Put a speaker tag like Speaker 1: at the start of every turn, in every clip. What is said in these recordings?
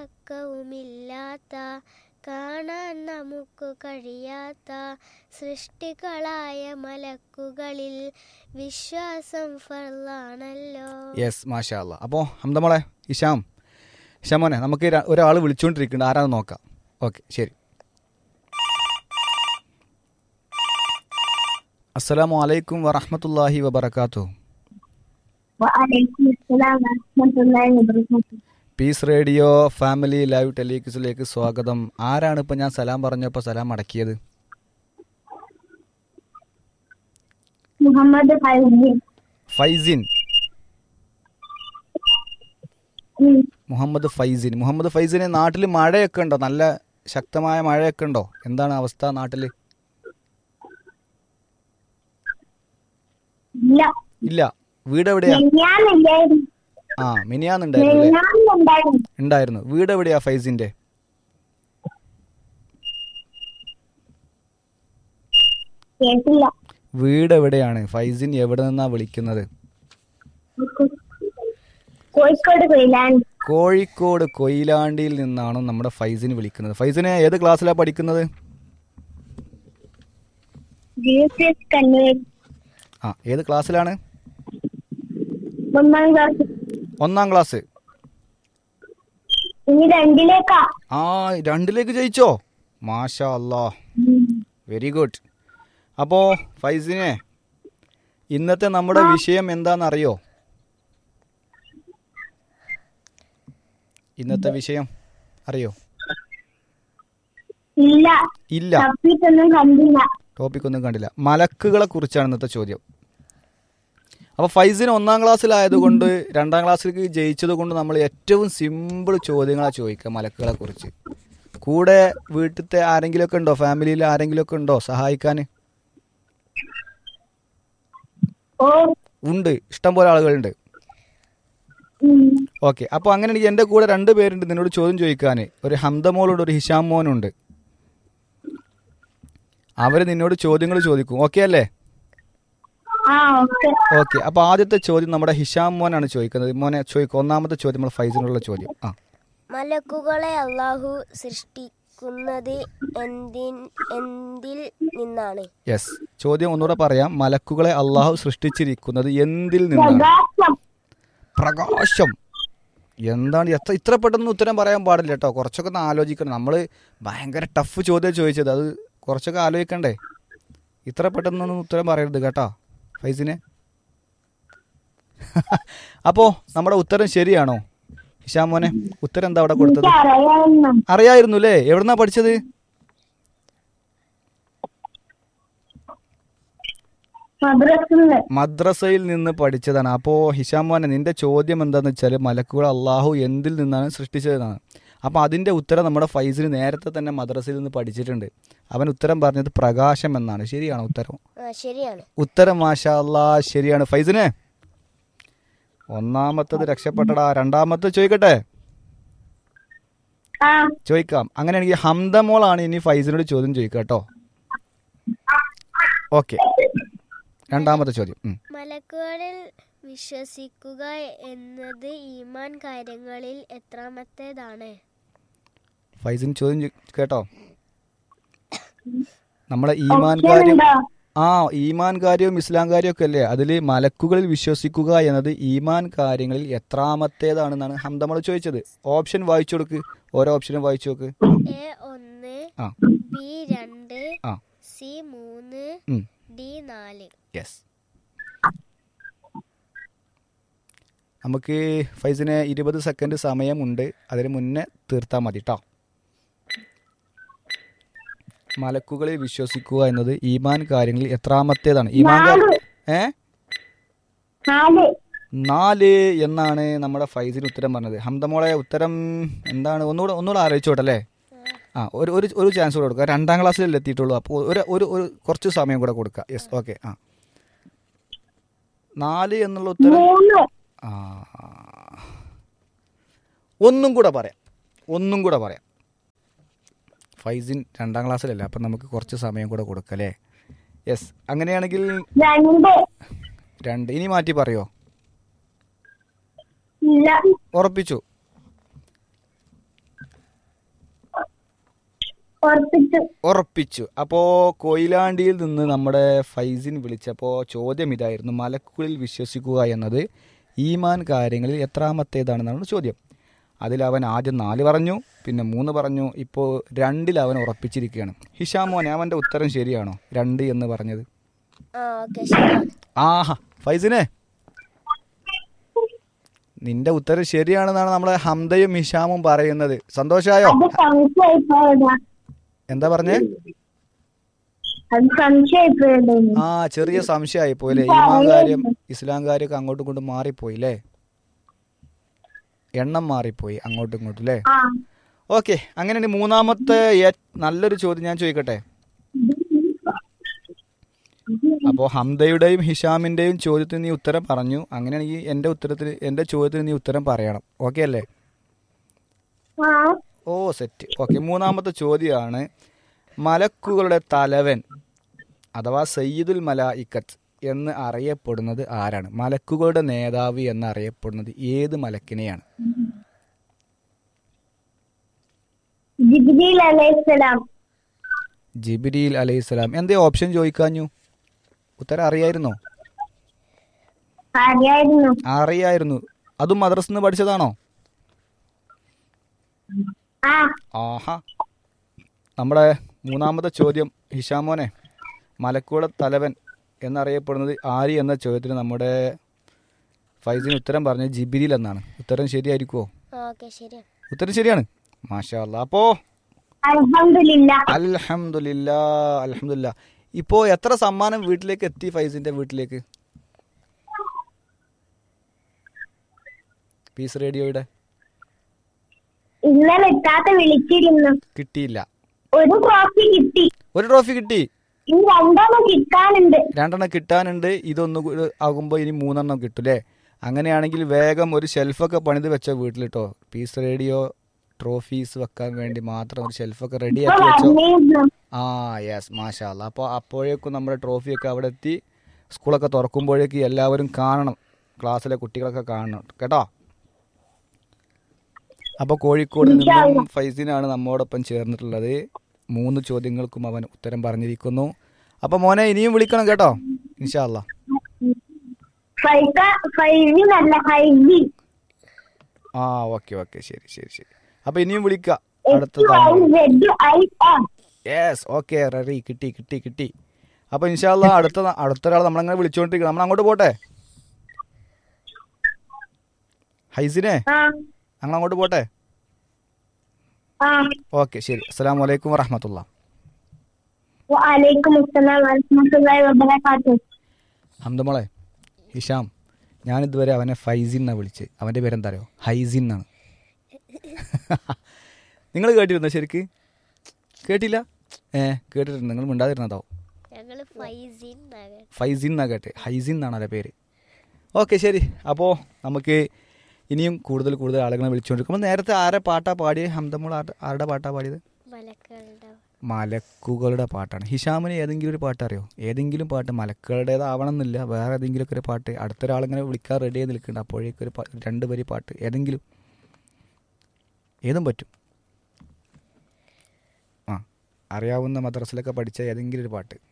Speaker 1: തിളക്കവുമില്ലാത്ത കാണാൻ നമുക്ക് കഴിയാത്ത സൃഷ്ടികളായ മലക്കുകളിൽ വിശ്വാസം ഫർലാണല്ലോ
Speaker 2: യെസ് മാഷാ അല്ല അപ്പോൾ ഹംദമോളെ ഇഷാം ഇഷാമോനെ നമുക്ക് ഒരാൾ വിളിച്ചുകൊണ്ടിരിക്കുന്നുണ്ട് ആരാന്ന് നോക്കാം ഓക്കെ ശരി അസ്സലാമു അലൈക്കും വറഹമത്തല്ലാഹി വബർക്കാത്തു
Speaker 3: وعليكم السلام ورحمة الله وبركاته
Speaker 2: പീസ് റേഡിയോ ഫാമിലി ലൈവ് ടെലിവിഷനിലേക്ക് സ്വാഗതം ആരാണ് ഇപ്പം ഞാൻ സലാം പറഞ്ഞപ്പോൾ സലാം അടക്കിയത്
Speaker 3: محمد فايزين
Speaker 2: ഫൈസിൻ മുഹമ്മദ് ഫൈസിൻ മുഹമ്മദ് ഫൈസിന് നാട്ടിൽ മഴയൊക്കെ ഉണ്ടോ നല്ല ശക്തമായ മഴയൊക്കെ ഉണ്ടോ എന്താണ് അവസ്ഥ നാട്ടിൽ
Speaker 3: ഇല്ല
Speaker 2: ഇല്ല വീട് എവിടെയാ
Speaker 3: മിനിയാന്നുണ്ടായിരുന്നു
Speaker 2: ആ മിനിയാന്നുണ്ടായിരുന്നു അല്ലേ
Speaker 3: മിനിയാന്നുണ്ടായിരുന്നു
Speaker 2: ഉണ്ടായിരുന്നു വീട് എവിടെയാ ഫൈസിന്റെ
Speaker 3: കേട്ടില്ല
Speaker 2: വീട് എവിടെയാണ് ഫൈസിൻ എവിടെ നിന്നാ വിളിക്കുന്നത്
Speaker 3: കോഴിക്കോട് കൊയിലാണ്
Speaker 2: കോഴിക്കോട് കൊയിലാണ്ടിയിൽ നിന്നാണ് നമ്മുടെ ഫൈസിൻ വിളിക്കുന്നത് ഫൈസിനെ ഏത് ക്ലാസ്സിലാണ് പഠിക്കുന്നത്
Speaker 3: ജി എസ് എസ് കണ്ണൂർ
Speaker 2: ആ ഏത് ക്ലാസ്സിലാണ്
Speaker 3: ഒന്നാം ക്ലാസ്
Speaker 2: ഒന്നാം ക്ലാസ്
Speaker 3: ഇനി രണ്ടിലേക്കാ
Speaker 2: ആ രണ്ടിലേക്ക് ജയിച്ചോ മാഷാ അല്ലാ വെരി ഗുഡ് അപ്പോൾ ഫൈസിനെ ഇന്നത്തെ നമ്മുടെ വിഷയം എന്താണെന്നറിയോ ഇന്നത്തെ വിഷയം അറിയോ
Speaker 3: ഇല്ല
Speaker 2: ഇല്ല
Speaker 3: തപ്പിട്ടൊന്നും കണ്ടില്ല
Speaker 2: ടോപ്പിക് ഒന്നും കണ്ടില്ല മലക്കുകളെ കുറിച്ചാണ് ഇന്നത്തെ ചോദ്യം അപ്പോൾ ഫൈസിന് ഒന്നാം ക്ലാസ്സിലായതുകൊണ്ട് രണ്ടാം ക്ലാസ്സിലേക്ക് ജയിച്ചത് കൊണ്ട് നമ്മൾ ഏറ്റവും സിമ്പിൾ ചോദ്യങ്ങളാണ് ചോദിക്കുക മലക്കുകളെ കുറിച്ച് കൂടെ വീട്ടിലത്തെ ആരെങ്കിലുമൊക്കെ ഉണ്ടോ ഫാമിലിയിൽ ആരെങ്കിലുമൊക്കെ ഉണ്ടോ സഹായിക്കാൻ
Speaker 3: ഓ
Speaker 2: ഉണ്ട് ഇഷ്ടം പോലെ ആളുകളുണ്ട്
Speaker 3: ഉം.
Speaker 2: ഓക്കെ അപ്പോൾ അങ്ങനെയാണെങ്കിൽ എൻ്റെ കൂടെ രണ്ട് പേരുണ്ട് നിന്നോട് ചോദ്യം ചോദിക്കാൻ ഒരു ഹംദമോളുണ്ട് ഒരു ഹിഷാം മോനുണ്ട് അവർ നിന്നോട് ചോദ്യങ്ങൾ ചോദിക്കും ഓക്കെ അല്ലേ
Speaker 3: ആ ഓക്കെ
Speaker 2: ഓക്കെ അപ്പോൾ ആദ്യത്തെ ചോദ്യം നമ്മുടെ ഹിഷാം മോനാണ് ചോദിക്കുന്നത് മോനെ ചോദിക്കും ഒന്നാമത്തെ ചോദ്യം നമ്മൾ ഫൈസിനുള്ള ചോദ്യം ആ
Speaker 1: മലക്കുകളെ അള്ളാഹു സൃഷ്ടിക്കുന്നത് എന്തിൻ എന്തിൽ നിന്നാണ്
Speaker 2: യെസ് ചോദ്യം ഒന്നുകൂടെ പറയാം മലക്കുകളെ അള്ളാഹു സൃഷ്ടിച്ചിരിക്കുന്നത് എന്തിൽ നിന്നാണ്
Speaker 3: പ്രകാശം
Speaker 2: പ്രകാശം എന്താണ് എത്ര ഇത്ര പെട്ടെന്ന് ഉത്തരം പറയാൻ പാടില്ല കേട്ടോ കുറച്ചൊക്കെ ഒന്ന് ആലോചിക്കണം നമ്മൾ ഭയങ്കര ടഫ് ചോദ്യം ചോദിച്ചത് അത് കുറച്ചൊക്കെ ആലോചിക്കണ്ടേ ഇത്ര പെട്ടെന്നൊന്നും ഉത്തരം പറയരുത് കേട്ടോ ഫൈസിനെ അപ്പോൾ നമ്മുടെ ഉത്തരം ശരിയാണോ ഹിഷാം മോനെ ഉത്തരം എന്താ അവിടെ കൊടുത്തത്
Speaker 3: എനിക്ക് അറിയാവുന്ന
Speaker 2: അറിയായിരുന്നു അല്ലേ എവിടുന്നാ പഠിച്ചത്
Speaker 3: മദ്രസിന്ന്
Speaker 2: മദ്രസയിൽ നിന്ന് പഠിച്ചതാണ് അപ്പോൾ ഹിഷാം മോനെ നിന്റെ ചോദ്യം എന്താന്ന് വെച്ചാൽ മലക്കുകൾ അള്ളാഹു എന്തിൽ നിന്നാണ് സൃഷ്ടിച്ചതെന്നാണ് അപ്പോൾ അതിൻ്റെ ഉത്തരം നമ്മുടെ ഫൈസിന് നേരത്തെ തന്നെ മദ്രസയിൽ നിന്ന് പഠിച്ചിട്ടുണ്ട് അവൻ ഉത്തരം പറഞ്ഞത് പ്രകാശം എന്നാണ് ശരിയാണോ ഉത്തരം
Speaker 1: ആ ശരിയാണ്
Speaker 2: ഉത്തരം മാഷാ അല്ലാ ശരിയാണ് ഫൈസിന് ഒന്നാമത്തത് രക്ഷപ്പെട്ടടാ രണ്ടാമത്തെ ചോദിക്കട്ടെ
Speaker 3: ആ
Speaker 2: ചോദിക്കാം അങ്ങനെയാണെങ്കിൽ ഹംദമോളാണ് ഇനി ഫൈസിനോട് ചോദ്യം ചോദിക്കുക കേട്ടോ ഓക്കെ രണ്ടാമത്തെ ചോദ്യം ഉം.
Speaker 1: മലക്കുകളിൽ വിശ്വസിക്കുക എന്നത് ഈമാൻ കാര്യങ്ങളിൽ എത്രാമത്തേതാണ്
Speaker 2: ഫൈസിൻ ചോദ്യം ചോ- കേട്ടോ നമ്മളെ ഈമാൻ കാര്യം
Speaker 3: ഉണ്ടോ
Speaker 2: ആ ഈമാൻ കാര്യവും ഇസ്ലാം കാര്യവും ഒക്കെ അല്ലേ അതിൽ മലക്കുകളിൽ വിശ്വസിക്കുക എന്നത് ഈമാൻ കാര്യങ്ങളിൽ എത്രാമത്തേതാണെന്നാണ് ഹംദമൾ ചോദിച്ചത് ഓപ്ഷൻ വായിച്ചു കൊടുക്ക് ഓരോ ഓപ്ഷനും വായിച്ചു നോക്ക്
Speaker 1: എ ഒന്ന്
Speaker 2: ആ
Speaker 1: ബി രണ്ട്
Speaker 2: ആ
Speaker 1: സി മൂന്ന്
Speaker 2: ഉം.
Speaker 1: ഡി നാല്
Speaker 2: യെസ് നമുക്ക് ഫൈസിന് ഇരുപത് സെക്കൻഡ് സമയമുണ്ട് അതിന് മുന്നേ തീർത്താൽ മതി കേട്ടോ മലക്കുകളിൽ വിശ്വസിക്കുക എന്നത് ഈമാൻ കാര്യങ്ങളിൽ എത്രാമത്തേതാണ് ഈമാൻ കാ-
Speaker 3: നാല്.
Speaker 2: ഏ
Speaker 3: നാല്
Speaker 2: നാല് എന്നാണ് നമ്മുടെ ഫൈസിന് ഉത്തരം പറഞ്ഞത് ഹംദമോളെ ഉത്തരം എന്താണ് ഒന്നുകൂടെ ഒന്നുകൂടെ ആലോചിച്ചോട്ടെ അല്ലേ ആ ഒരു ഒരു ഒരു ചാൻസ് കൂടെ കൊടുക്കുക രണ്ടാം ക്ലാസ്സിലല്ലേ എത്തിയിട്ടുള്ളൂ അപ്പോൾ ഒരു ഒരു ഒരു കുറച്ച് സമയം കൂടെ കൊടുക്കുക യെസ് ഓക്കെ ആ നാല് എന്നുള്ള ഉത്തരം
Speaker 3: മൂന്ന്
Speaker 2: ആ ഒന്നും കൂടെ പറയാം ഒന്നും കൂടെ പറയാം ഫൈസിൻ രണ്ടാം ക്ലാസ്സിലല്ലേ അപ്പം നമുക്ക് കുറച്ച് സമയം കൂടെ കൊടുക്കാം അല്ലേ യെസ് അങ്ങനെയാണെങ്കിൽ
Speaker 3: രണ്ട്
Speaker 2: രണ്ട് ഇനി മാറ്റി പറയോ
Speaker 3: ഇല്ല
Speaker 2: ഉറപ്പിച്ചു
Speaker 3: ഉറപ്പിച്ചു
Speaker 2: ഉറപ്പിച്ചു അപ്പോൾ കൊയിലാണ്ടിയിൽ നിന്ന് നമ്മുടെ ഫൈസിൻ വിളിച്ചപ്പോൾ ചോദ്യം ഇതായിരുന്നു മലക്കുകളിൽ വിശ്വസിക്കുക എന്നത് ഈമാൻ കാര്യങ്ങളിൽ എത്രാമത്തേതാണെന്നാണ് ചോദ്യം അതിൽ അവൻ ആദ്യം നാല് പറഞ്ഞു പിന്നെ മൂന്ന് പറഞ്ഞു ഇപ്പോൾ രണ്ടിൽ അവൻ ഉറപ്പിച്ചിരിക്കുകയാണ് ഹിഷാം മോനെ അവൻ്റെ ഉത്തരം ശരിയാണോ രണ്ട് എന്ന് പറഞ്ഞത്
Speaker 1: ആ ഓക്കെ ശരിയാണ്
Speaker 2: ആഹാ ഫൈസിനെ നിന്റെ ഉത്തരം ശരിയാണെന്നാണ് നമ്മളെ ഹംദയും ഹിഷാമും പറയുന്നത് സന്തോഷായോ
Speaker 3: അത് സംശയമായി പോയതാ
Speaker 2: എന്താ പറഞ്ഞേ
Speaker 3: അത് സംശയമായി പോയതാ
Speaker 2: ആ ചെറിയ സംശയമായി പോയില്ലേ ഈമാൻ കാര്യം ഇസ്ലാം കാര്യമൊക്കെ അങ്ങോട്ടും ഇങ്ങോട്ടും മാറിപ്പോയി അല്ലേ എണ്ണം മാറിപ്പോയി അങ്ങോട്ടും ഇങ്ങോട്ടും അല്ലേ
Speaker 3: ആ
Speaker 2: ഓക്കെ അങ്ങനെ മൂന്നാമത്തെ ഏ- നല്ലൊരു ചോദ്യം ഞാൻ ചോദിക്കട്ടെ അപ്പോൾ ഹംദയുടെയും ഹിഷാമിന്റെയും ചോദ്യത്തിന് നീ ഉത്തരം പറഞ്ഞു അങ്ങനെയാണെങ്കിൽ എൻ്റെ ഉത്തരത്തിന് എൻ്റെ ചോദ്യത്തിന് നീ ഉത്തരം പറയണം ഓക്കെ അല്ലേ
Speaker 3: ആ
Speaker 2: ഓ സെറ്റ് ഓക്കെ മൂന്നാമത്തെ ചോദ്യമാണ് മലക്കുകളുടെ തലവൻ അഥവാ സയ്യിദുൽ മലായിക്കത്ത് എന്ന് അറിയപ്പെടുന്നത് ആരാണ് മലക്കുകളുടെ നേതാവ് എന്ന് അറിയപ്പെടുന്നത് ഏത് മലക്കിനെയാണ്
Speaker 3: ജിബ്രീൽ അലൈഹിസ്സലാം
Speaker 2: ജിബിരിൽ അലൈഹിസ്സലാം എന്തേ ഓപ്ഷൻ ചോദിക്കാഞ്ഞു ഉത്തരം അറിയായിരുന്നോ
Speaker 3: അറിയായിരുന്നു
Speaker 2: അറിയായിരുന്നു അതും മദ്രസിൽ നിന്ന് പഠിച്ചതാണോ
Speaker 3: ആ
Speaker 2: ആഹാ നമ്മുടെ മൂന്നാമത്തെ ചോദ്യം ഹിഷാമോനെ മലക്കുകളുടെ തലവൻ എന്നറിയപ്പെടുന്നത് ആര് എന്ന ചോദ്യത്തിന് നമ്മുടെ ഫൈസിന് ഉത്തരം പറഞ്ഞത് ജിബിരിൽ എന്നാണ് ഉത്തരം ശരിയായിരിക്കുമോ
Speaker 1: ആ ഓക്കെ ശരിയാണ്
Speaker 2: ഉത്തരം ശരിയാണ് മാഷാ അല്ലാ അപ്പോ
Speaker 3: അൽഹംദുലില്ലാ
Speaker 2: അൽഹംദുലില്ല അൽഹംദുലില്ല ഇപ്പോ എത്ര സമ്മാനം വീട്ടിലേക്ക് എത്തി ഫൈസിന്റെ വീട്ടിലേക്ക് പീസ് റേഡിയോയുടെ
Speaker 3: ഇന്നലെ എത്താത്ത വിളിച്ചിരുന്നു
Speaker 2: കിട്ടിയില്ല
Speaker 3: ഒരു ട്രോഫി കിട്ടി
Speaker 2: ഒരു ട്രോഫി കിട്ടി
Speaker 3: ഇനി രണ്ടെണ്ണം കിട്ടാനുണ്ട്
Speaker 2: രണ്ടെണ്ണം കിട്ടാനുണ്ട് ഇതൊന്ന് കൂ- ആകുമ്പോൾ ഇനി മൂന്നെണ്ണം കിട്ടൂലേ അങ്ങനെയാണെങ്കിൽ വേഗം ഒരു ഷെൽഫൊക്കെ പണിത് വെച്ച വീട്ടിലിട്ടോ പീസ് റേഡിയോ ട്രോഫീസ് വെക്കാൻ വേണ്ടി മാത്രം ഒരു ഷെൽഫൊക്കെ
Speaker 3: ഇപ്പൊ
Speaker 2: റെഡിയാക്കി വെച്ചോ
Speaker 3: വന്നിരുന്നു
Speaker 2: ആ യെസ് മാഷാല്ല അപ്പോൾ അപ്പോഴേക്കും നമ്മുടെ ട്രോഫിയൊക്കെ അവിടെ എത്തി സ്കൂളൊക്കെ തുറക്കുമ്പോഴേക്ക് എല്ലാവരും കാണണം ക്ലാസ്സിലെ കുട്ടികളൊക്കെ കാണണം കേട്ടോ അപ്പോൾ കോഴിക്കോട് നിന്നും ഫൈസിനാണ് നമ്മോടൊപ്പം ചേർന്നിട്ടുള്ളത് മൂന്ന് ചോദ്യങ്ങൾക്കും അവൻ ഉത്തരം പറഞ്ഞിരിക്കുന്നു അപ്പോൾ മോനെ ഇനിയും വിളിക്കണം കേട്ടോ ഇൻഷാല്ല
Speaker 3: പൈസ ഫൈവി നല്ല ഫൈവി
Speaker 2: ആ ഓക്കെ ഓക്കെ ശരി ശരി ശരി അപ്പോൾ ഇനിയും വിളിക്കാം അടുത്ത
Speaker 3: എച്ച് ഐ
Speaker 2: തവണ
Speaker 3: Z I M
Speaker 2: yes okay ready കിട്ടി കിട്ടി കിട്ടി അപ്പോൾ ഇൻഷാല്ല അടുത്ത അടുത്ത ഒരാൾ നമ്മളങ്ങനെ വിളിച്ചുകൊണ്ടിരിക്കണം നമ്മൾ അങ്ങോട്ട് പോട്ടെ ഹൈസിനെ
Speaker 3: ആ
Speaker 2: ഞങ്ങൾ അങ്ങോട്ട് പോട്ടെ
Speaker 3: ആ
Speaker 2: ഓക്കെ ശരി അസ്സാം വലൈക്കും വറഹമത്തുള്ള
Speaker 3: വലൈക്കും അസ്സലാം വറഹ്മത്തുള്ളാഹി വബറകാതുഹു
Speaker 2: ഹംദമോളെ ഹിഷാം ഞാനിതുവരെ അവനെ ഫൈസിൻ എന്നാണ് വിളിച്ച് അവൻ്റെ പേരെന്താ അറിയോ ഹൈസിൻ എന്നാണ് നിങ്ങൾ കേട്ടിരുന്നോ ശരിക്ക് കേട്ടില്ല ഏ കേട്ടിട്ടുണ്ട് നിങ്ങൾ മിണ്ടാതിരുന്നതോ
Speaker 1: ഞങ്ങൾ ഫൈസിൻ നഗർ
Speaker 2: ഫൈസിൻ എന്നാ കേട്ട് ഹൈസിൻ എന്നാണ് അവരുടെ പേര് ഓക്കെ ശരി അപ്പോൾ നമുക്ക് ഇനിയും കൂടുതൽ കൂടുതൽ ആളുകളെ വിളിച്ചുകൊണ്ടിരിക്കും അപ്പോൾ നേരത്തെ ആരെ പാട്ടാ പാടിയത് ഹംദമോൾ ആരുടെ ആരുടെ പാട്ടാ പാടിയത്
Speaker 1: മലക്കളുടെ
Speaker 2: മലക്കുകളുടെ പാട്ടാണ് ഹിഷാമിന് ഏതെങ്കിലും ഒരു പാട്ട് അറിയോ ഏതെങ്കിലും പാട്ട് മലക്കുകളുടേതാവണം എന്നില്ല വേറെ ഏതെങ്കിലും ഒക്കെ ഒരു പാട്ട് അടുത്തൊരാളിങ്ങനെ വിളിക്കാൻ റെഡി ആയി നിൽക്കുന്നുണ്ട് അപ്പോഴേക്കും ഒരു പാ- രണ്ട് വരി പാട്ട് ഏതെങ്കിലും ഏതും പറ്റും ആ അറിയാവുന്ന മദ്രസിലൊക്കെ പഠിച്ച ഏതെങ്കിലും ഒരു പാട്ട്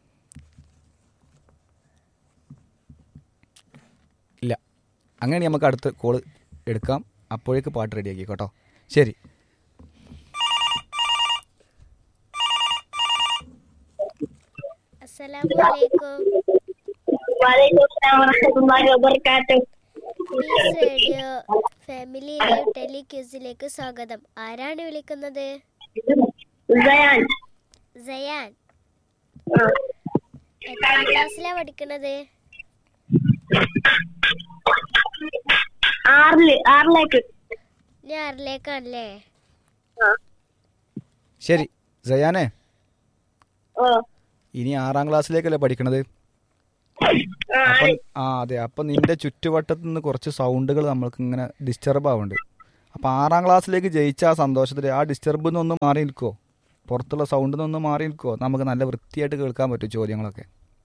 Speaker 2: ഇല്ല അങ്ങനെ നമുക്ക് അടുത്ത കോള് എടുക്കാം അപ്പോഴേക്ക് പാട്ട് റെഡിയാക്കി കേട്ടോ ശരി
Speaker 1: അസ്സലാമു അലൈക്കും
Speaker 3: വലൈക്കും അസ്സലാം വറഹ്മത്തുള്ളാഹി വബറകാതുഹു
Speaker 1: പീസ് റേഡിയോ ഫാമിലി ലൈവ് ടെലി ക്യൂസിലേക്ക് സ്വാഗതം ആരാണ് വിളിക്കുന്നത്
Speaker 3: സയാൻ
Speaker 1: സയാൻ
Speaker 3: ആ.
Speaker 1: എത്രാം ക്ലാസ്സിലാ പഠിക്കണത്
Speaker 3: ആറില് ആറിലേക്ക്
Speaker 1: ഇനി ആറിലേക്കാണല്ലേ
Speaker 3: ആ.
Speaker 2: ശരി സയാനെ
Speaker 3: ഓ
Speaker 2: ഇനി ആറാം ക്ലാസ്സിലേക്കല്ലേ പഠിക്കണത്
Speaker 3: ആ,
Speaker 2: അപ്പം ആ അതെ അപ്പം നിന്റെ ചുറ്റുവട്ടത്ത് നിന്ന് കുറച്ച് സൗണ്ടുകൾ നമ്മൾക്ക് ഇങ്ങനെ ഡിസ്റ്റർബ് ആവുന്നുണ്ട് അപ്പം ആറാം ക്ലാസ്സിലേക്ക് ജയിച്ച ആ സന്തോഷത്തിൽ ആ ഡിസ്റ്റർബ് നിന്നൊന്ന് മാറി നിൽക്കുമോ പുറത്തുള്ള സൗണ്ടിൽ നിന്ന് മാറി നിൽക്കുമോ നമുക്ക് നല്ല വൃത്തിയായിട്ട് കേൾക്കാൻ പറ്റും ചോദ്യങ്ങളൊക്കെ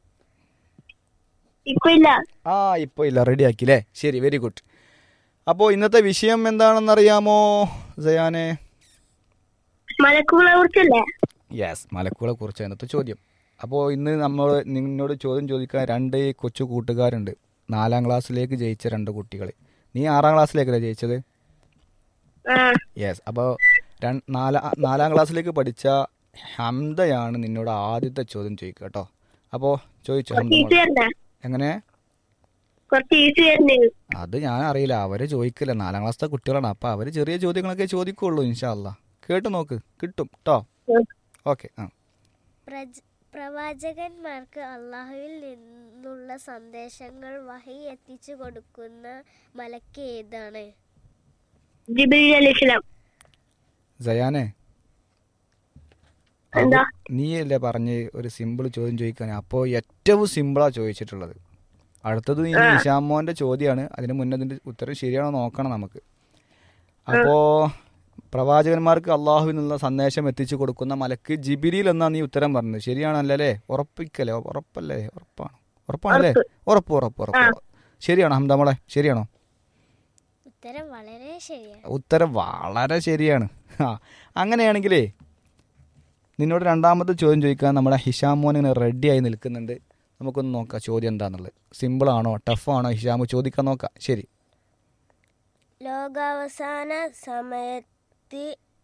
Speaker 3: ഇപ്പൊ ഇല്ല
Speaker 2: ആ ഇപ്പോൾ ഇല്ല റെഡി ആക്കിയില്ലേ ശരി വെരി ഗുഡ് അപ്പോൾ ഇന്നത്തെ വിഷയം എന്താണെന്നറിയാമോ സയാനെ
Speaker 3: മലക്കുകളെ കുറിച്ചല്ലേ
Speaker 2: യെസ് മലക്കുകളെ കുറിച്ച് ഇന്നത്തെ ചോദ്യം അപ്പോൾ ഇന്ന് നമ്മൾ നിന്നോട് ചോദ്യം ചോദിക്കാൻ രണ്ട് കൊച്ചു കൂട്ടുകാരുണ്ട് നാലാം ക്ലാസ്സിലേക്ക് ജയിച്ച രണ്ട് കുട്ടികൾ നീ ആറാം ക്ലാസ്സിലേക്കല്ലേ ജയിച്ചത്
Speaker 3: ആ
Speaker 2: യെസ് അപ്പോൾ നാലാ നാലാം ക്ലാസ്സിലേക്ക് പഠിച്ച ഹംദയാണ് നിന്നോട് ആദ്യത്തെ ചോദ്യം ചോദിക്കുക കേട്ടോ അപ്പോൾ ചോദിച്ചോ
Speaker 3: കുറച്ച്
Speaker 2: ഹംദ
Speaker 3: ഈസി
Speaker 2: മോളെ.
Speaker 3: വരണ്ടേ
Speaker 2: എങ്ങനെ
Speaker 3: കുറച്ച് ഈസി വരണ്ടേ
Speaker 2: അത് ഞാൻ അറിയില്ല അവര് ചോദിക്കില്ല നാലാം ക്ലാസ്സിലെ കുട്ടികളാണ് അപ്പോൾ അവർ ചെറിയ ചോദ്യങ്ങളൊക്കെ ചോദിക്കുള്ളൂ ഇൻഷാല്ല കേട്ട് നോക്ക് കിട്ടും കേട്ടോ ഓക്കെ ആ
Speaker 1: പ്രജ- പ്രവാചകന്മാർക്ക് അള്ളാഹുവിൽ നിന്നുള്ള സന്ദേശങ്ങൾ വഹി എത്തിച്ചു കൊടുക്കുന്ന മലക്ക് ഏതാണ്
Speaker 3: ജിബിലി അലിസ്ലാം
Speaker 2: ജയാനെ
Speaker 3: എന്താ?
Speaker 2: നീയല്ലേ പറഞ്ഞ് ഒരു സിമ്പിൾ ചോദ്യം ചോദിക്കാൻ അപ്പോൾ ഏറ്റവും സിമ്പിളാ ചോദിച്ചിട്ടുള്ളത് അടുത്തത് ഈ നിശാമോന്റെ ചോദ്യമാണ് അതിന് മുന്നേ അതിന്റെ ഉത്തരം ശരിയാണോ നോക്കണം നമുക്ക് അപ്പോ പ്രവാചകന്മാർക്ക് അള്ളാഹുവിൽ നിന്നുള്ള സന്ദേശം എത്തിച്ചു കൊടുക്കുന്ന മലക്ക് ജിബിരിയിൽ എന്നാ നീ ഉത്തരം പറഞ്ഞത് ശരിയാണല്ലേ ഉറപ്പിക്കല്ലേ ഉറപ്പല്ലേ ഉറപ്പാണ് ഉറപ്പാണല്ലേ ഉറപ്പ് ഉറപ്പ് ഉറപ്പ് ശരിയാണോ ഹംദമോളെ ശരിയാണോ
Speaker 1: ഉത്തരം വളരെ ശരിയാണ്
Speaker 2: ഉത്തരം വളരെ ശരിയാണ് ആ അങ്ങനെയാണെങ്കിലേ നിന്നോട് രണ്ടാമത്തെ ചോദ്യം ചോദിക്കാൻ നമ്മുടെ ഹിഷാം മോൻ ഇങ്ങനെ റെഡിയായി നിൽക്കുന്നുണ്ട് നമുക്കൊന്ന് നോക്കാം ചോദ്യം എന്താണെന്നുള്ളത് സിമ്പിളാണോ ടഫാണോ ഹിഷാമ് ചോദിക്കാൻ നോക്കാം ശരി
Speaker 1: ലോകാവസാന സമയത്ത്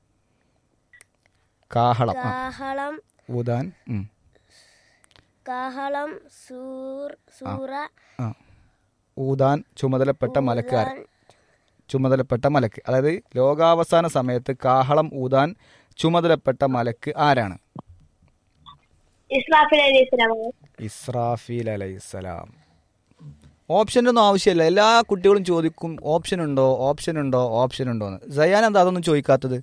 Speaker 2: കാഹളം ആ
Speaker 1: കാഹളം
Speaker 2: ഊതാൻ ഉം,
Speaker 1: കാഹളം സൂർ സൂറ
Speaker 2: ആ ഊതാൻ ചുമതലപ്പെട്ട മലക്കാരൻ ചുമതലപ്പെട്ട മലക്ക് അതായത് ലോകാവസാന സമയത്ത് കാഹളം ഊതാൻ ചുമതലപ്പെട്ട മലക്ക് ആരാണ്
Speaker 3: ഇസ്രാഫിൽ അലിസ്ലാം
Speaker 2: ഇസ്രാഫീൽ അലൈഹിസ്സലാം ഓപ്ഷൻ്റെ ഒന്നും ആവശ്യമില്ല എല്ലാ കുട്ടികളും ചോദിക്കും ഓപ്ഷൻ ഉണ്ടോ ഓപ്ഷൻ ഉണ്ടോ ഓപ്ഷൻ ഉണ്ടോ എന്ന് സയാൻ എന്താ അതൊന്നും ചോദിക്കാത്തത്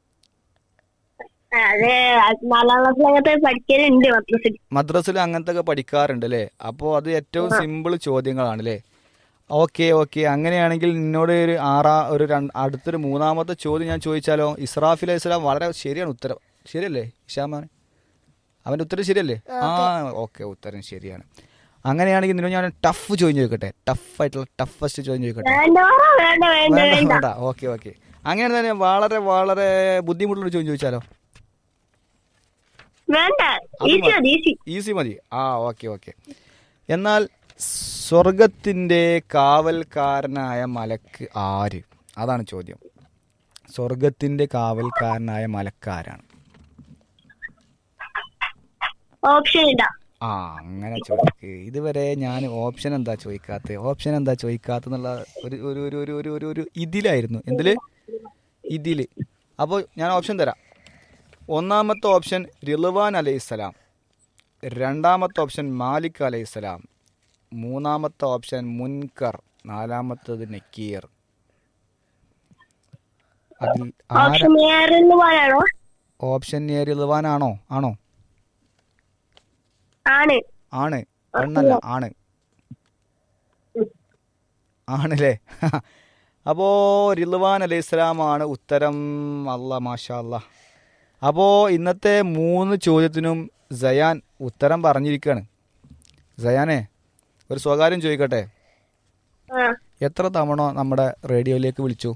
Speaker 3: അതെ നാലാം ക്ലാസ്സിൽ അങ്ങനത്തെ പഠിക്കലുണ്ട് മദ്രസിൽ
Speaker 2: മദ്രസിൽ അങ്ങനത്തെ ഒക്കെ പഠിക്കാറുണ്ട് അല്ലേ അപ്പോൾ അത് ഏറ്റവും സിമ്പിൾ ചോദ്യങ്ങളാണ് അല്ലേ ഓക്കെ ഓക്കെ അങ്ങനെയാണെങ്കിൽ നിന്നോട് ഒരു ആറാ ഒരു രണ്ട് അടുത്തൊരു മൂന്നാമത്തെ ചോദ്യം ഞാൻ ചോദിച്ചാലോ ഇസ്രാഫിൽ അലൈഹി സ്വലാം വളരെ ശരിയാണ് ഉത്തരം ശരിയല്ലേ ഇഷാമാൻ അവൻ്റെ ഉത്തരം ശരിയല്ലേ ആ ഓക്കെ ഉത്തരം ശരിയാണ് അങ്ങനെയാണെങ്കിൽ നിന്നോട് ഞാൻ ടഫ് ചോദ്യം ചോദിക്കട്ടെ ടഫ് ആയിട്ടുള്ള ടഫസ്റ്റ് ചോദ്യം ചോദിക്കട്ടെ
Speaker 3: വേണ്ട വേണ്ട വേണ്ട
Speaker 2: വേണ്ട
Speaker 3: വേണ്ട
Speaker 2: വേണ്ട ഓക്കെ ഓക്കെ അങ്ങനെ തന്നെ വളരെ വളരെ ബുദ്ധിമുട്ടുള്ള ചോദ്യം ചോദിച്ചാലോ
Speaker 3: വേണ്ട
Speaker 2: അത്
Speaker 3: ഈസി
Speaker 2: മതി.
Speaker 3: മതി ഈസി
Speaker 2: ഈസി മതി ആ ഓക്കെ ഓക്കെ എന്നാൽ സ്വർഗത്തിൻ്റെ കാവൽക്കാരനായ മലക്ക് ആര് അതാണ് ചോദ്യം സ്വർഗത്തിൻ്റെ കാവൽക്കാരനായ മലക്കാരാണ്
Speaker 3: ഓപ്ഷൻ ഇല്ല
Speaker 2: ആ അങ്ങനെ ചോദിക്ക് ഇതുവരെ ഞാൻ ഓപ്ഷൻ എന്താ ചോദിക്കാത്തത് ഓപ്ഷൻ എന്താ ചോദിക്കാത്തെന്നുള്ള ഒരു ഒരു ഒരു ഒരു ഒരു ഒരു ഒരു ഇതിലായിരുന്നു എന്തില് ഇതില് അപ്പോൾ ഞാൻ ഓപ്ഷൻ തരാം ഒന്നാമത്തെ ഓപ്ഷൻ റിളുവാൻ അലൈഹിസ്സലാം രണ്ടാമത്തെ ഓപ്ഷൻ മാലിക് അലൈഹിസ്സലാം മൂന്നാമത്തെ ഓപ്ഷൻ മുൻകർ നാലാമത്തത് നക്കീർ അതിൽ ആര
Speaker 3: ഓപ്ഷൻ ഏറെന്ന് പറയാണോ
Speaker 2: ഓപ്ഷൻ എ റിളുവാനാണോ ആണോ
Speaker 3: ആണ്
Speaker 2: ആണ് പെണ്ണല്ല ആണ് ആണല്ലേ അപ്പോ റിൽവാൻ അലൈഹി സ്വലാമാണ് ഉത്തരം അല്ല മാഷാ അല്ല അപ്പോ ഇന്നത്തെ മൂന്ന് ചോദ്യത്തിനും സയാൻ ഉത്തരം പറഞ്ഞിരിക്കുകയാണ് സയാനെ ഒരു സ്വകാര്യം ചോദിക്കട്ടെ
Speaker 3: ആ
Speaker 2: എത്ര തവണ നമ്മുടെ റേഡിയോയിലേക്ക് വിളിച്ചു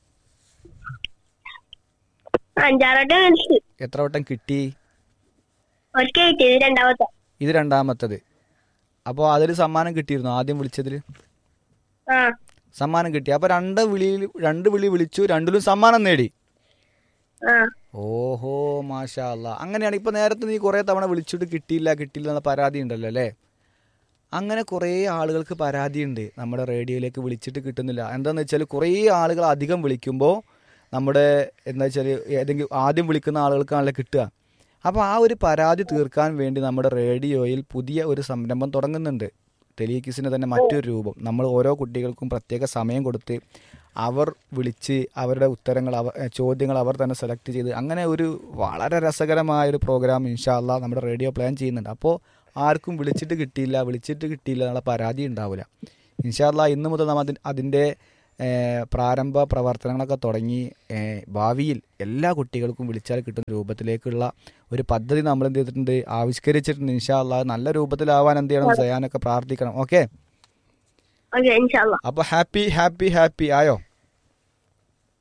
Speaker 3: അഞ്ചാറോട്ട് കളിച്ചു
Speaker 2: എത്ര വട്ടം കിട്ടി
Speaker 3: ഒറ്റ കിട്ടിയത് രണ്ടാമത്തെ
Speaker 2: ഇത് രണ്ടാമത്തത് അപ്പോൾ അതിൽ സമ്മാനം കിട്ടിയിരുന്നു ആദ്യം വിളിച്ചതിൽ
Speaker 3: ആ
Speaker 2: സമ്മാനം കിട്ടി അപ്പോൾ രണ്ട് വിളിയിൽ രണ്ട് വിളി വിളിച്ചു രണ്ടിലും സമ്മാനം നേടി
Speaker 3: ആ
Speaker 2: ഓഹോ മാഷാ അല്ല അങ്ങനെയാണ് ഇപ്പൊ നേരത്തെ നീ കുറെ തവണ വിളിച്ചിട്ട് കിട്ടിയില്ല കിട്ടിയില്ല എന്ന പരാതി ഉണ്ടല്ലോ അല്ലേ അങ്ങനെ കുറേ ആളുകൾക്ക് പരാതിയുണ്ട് നമ്മുടെ റേഡിയോയിലേക്ക് വിളിച്ചിട്ട് കിട്ടുന്നില്ല എന്താണെന്ന് വെച്ചാൽ കുറേ ആളുകൾ അധികം വിളിക്കുമ്പോൾ നമ്മുടെ എന്താ വെച്ചാൽ ഏതെങ്കിലും ആദ്യം വിളിക്കുന്ന ആളുകൾക്കാണല്ലോ കിട്ടുക അപ്പോൾ ആ ഒരു പരാതി തീർക്കാൻ വേണ്ടി നമ്മുടെ റേഡിയോയിൽ പുതിയ ഒരു സംരംഭം തുടങ്ങുന്നുണ്ട് ടെലികിസിന് തന്നെ മറ്റൊരു രൂപം നമ്മൾ ഓരോ കുട്ടികൾക്കും പ്രത്യേക സമയം കൊടുത്ത് അവർ വിളിച്ച് അവരുടെ ഉത്തരങ്ങൾ അവർ ഏ, ചോദ്യങ്ങൾ അവർ തന്നെ സെലക്ട് ചെയ്ത് അങ്ങനെ ഒരു വളരെ രസകരമായ ഒരു പ്രോഗ്രാം ഇൻഷാല്ല നമ്മുടെ റേഡിയോ പ്ലാൻ ചെയ്യുന്നുണ്ട് അപ്പോൾ ആർക്കും വിളിച്ചിട്ട് കിട്ടിയില്ല വിളിച്ചിട്ട് കിട്ടിയില്ല എന്നുള്ള പരാതി ഉണ്ടാവില്ല ഇൻഷാല്ല ഇന്ന് മുതൽ നമ്മൾ അതിൻ അതിൻ്റെ ഏ, പ്രാരംഭ പ്രവർത്തനങ്ങളൊക്കെ തുടങ്ങി ഏ, ഭാവിയിൽ എല്ലാ കുട്ടികൾക്കും വിളിച്ചാൽ കിട്ടുന്ന രൂപത്തിലേക്കുള്ള ഒരു പദ്ധതി നമ്മൾ എന്ത് ചെയ്തിട്ടുണ്ട് ആവിഷ്കരിച്ചിട്ടുണ്ട് ഇൻഷാല്ല നല്ല രൂപത്തിലാവാൻ എന്ത് ചെയ്യണം ചെയ്യാനൊക്കെ പ്രാർത്ഥിക്കണം ഓക്കെ
Speaker 3: ഓക്കെ ഇൻഷാല്ല
Speaker 2: അപ്പോൾ ഹാപ്പി ഹാപ്പി ഹാപ്പി ആയോ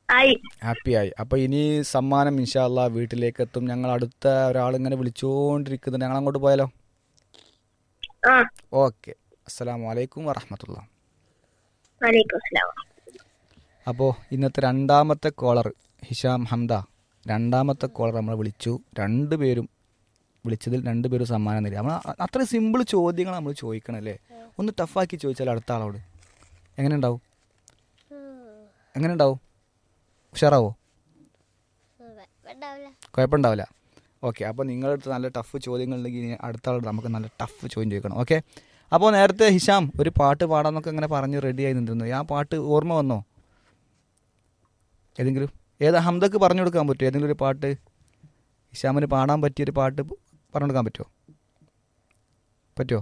Speaker 3: ആയി
Speaker 2: ഹാപ്പി ആയി അപ്പൊ ഇനി സമ്മാനം ഇൻഷാല്ല വീട്ടിലേക്ക് എത്തും ഞങ്ങൾ അടുത്ത ഒരാൾ ഇങ്ങനെ വിളിച്ചുകൊണ്ടിരിക്കുന്നുണ്ട് ഞങ്ങൾ അങ്ങോട്ട് പോയാലോ
Speaker 3: ആ
Speaker 2: ഓക്കെ അസ്സലാമു അലൈക്കും വറഹമത്തുള്ള
Speaker 3: വലൈക്കും അസ്സലാം
Speaker 2: അപ്പോൾ ഇന്നത്തെ രണ്ടാമത്തെ കോളർ ഹിഷാം ഹംദ രണ്ടാമത്തെ കോളർ നമ്മൾ വിളിച്ചു രണ്ടുപേരും വിളിച്ചതിൽ രണ്ടുപേരും സമ്മാനം നേടി നമ്മൾ അ- അത്ര സിമ്പിൾ ചോദ്യങ്ങൾ നമ്മൾ ചോദിക്കണം അല്ലേ ഒന്ന് ടഫാക്കി ചോദിച്ചാൽ അടുത്ത ആളോട് എങ്ങനെ ഉണ്ടാവും എങ്ങനെ ഉണ്ടാവും ഉഷാറാവോ
Speaker 1: ഉണ്ടാവില്ല
Speaker 2: കുഴപ്പമുണ്ടാവില്ല ഓക്കെ അപ്പോൾ നിങ്ങളുടെ അടുത്ത് നല്ല ടഫ് ചോദ്യങ്ങൾ ഉണ്ടെങ്കിൽ ഇനി അടുത്ത ആളോട് നമുക്ക് നല്ല ടഫ് ചോദ്യം ചോദിക്കണം ഓക്കെ അപ്പോൾ നേരത്തെ ഹിഷാം ഒരു പാട്ട് പാടാന്നൊക്കെ ഇങ്ങനെ പറഞ്ഞ് റെഡി ആയി നിന്നിരുന്നു ആ പാട്ട് ഓർമ്മ വന്നോ ഏതെങ്കിലും ഏതാ ഹംദക്ക് പറഞ്ഞു കൊടുക്കാൻ പറ്റുമോ ഏതെങ്കിലും ഒരു പാട്ട് ഹിഷാമിന് പാടാൻ പറ്റിയൊരു പാട്ട് പറഞ്ഞു കൊടുക്കാൻ പറ്റുമോ പറ്റുമോ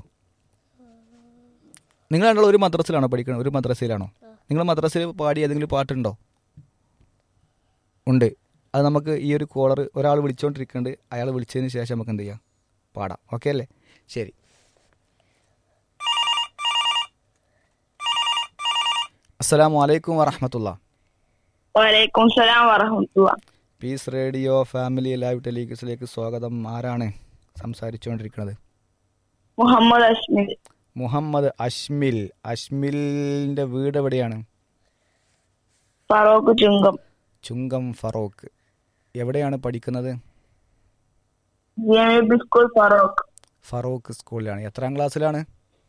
Speaker 2: നിങ്ങൾ രണ്ടാളും ഒരു മദ്രസിലാണോ പഠിക്കുന്നത് ഒരു മദ്രസയിലാണോ നിങ്ങൾ മദ്രസയിൽ പാടി ഏതെങ്കിലും പാട്ടുണ്ടോ ഉണ്ട് അത് നമുക്ക് ഈ ഒരു കോളർ ഒരാൾ വിളിച്ചുകൊണ്ടിരിക്കുന്നുണ്ട് അയാൾ വിളിച്ചതിന് ശേഷം നമുക്ക് എന്ത് ചെയ്യാം പാടാം ഓക്കെ അല്ലേ ശരി അസ്സലാമു അലൈക്കും വറഹമത്തുള്ള
Speaker 3: വലൈക്കും സലാം വറഹമത്തുള്ള
Speaker 2: പീസ് റേഡിയോ ഫാമിലി ലൈവ് ടെലിവിഷനിലേക്ക് സ്വാഗതം ആരാണ് സംസാരിച്ചുകൊണ്ടിരിക്കുന്നത്
Speaker 3: മുഹമ്മദ് അസ്മിൽ
Speaker 2: മുഹമ്മദ് അഷ്മിൽ അഷ്മിലിൻ്റെ വീട് എവിടെയാണ്
Speaker 3: ഫറോക്ക് ചുങ്കം
Speaker 2: ചുങ്കം ഫറോക്ക് എവിടെയാണ് പഠിക്കുന്നത്
Speaker 3: ജെ സ്കൂൾ ഫറോക്ക്
Speaker 2: ഫറോക്ക് സ്കൂളിലാണ് എത്രാം ക്ലാസ്സിലാണ്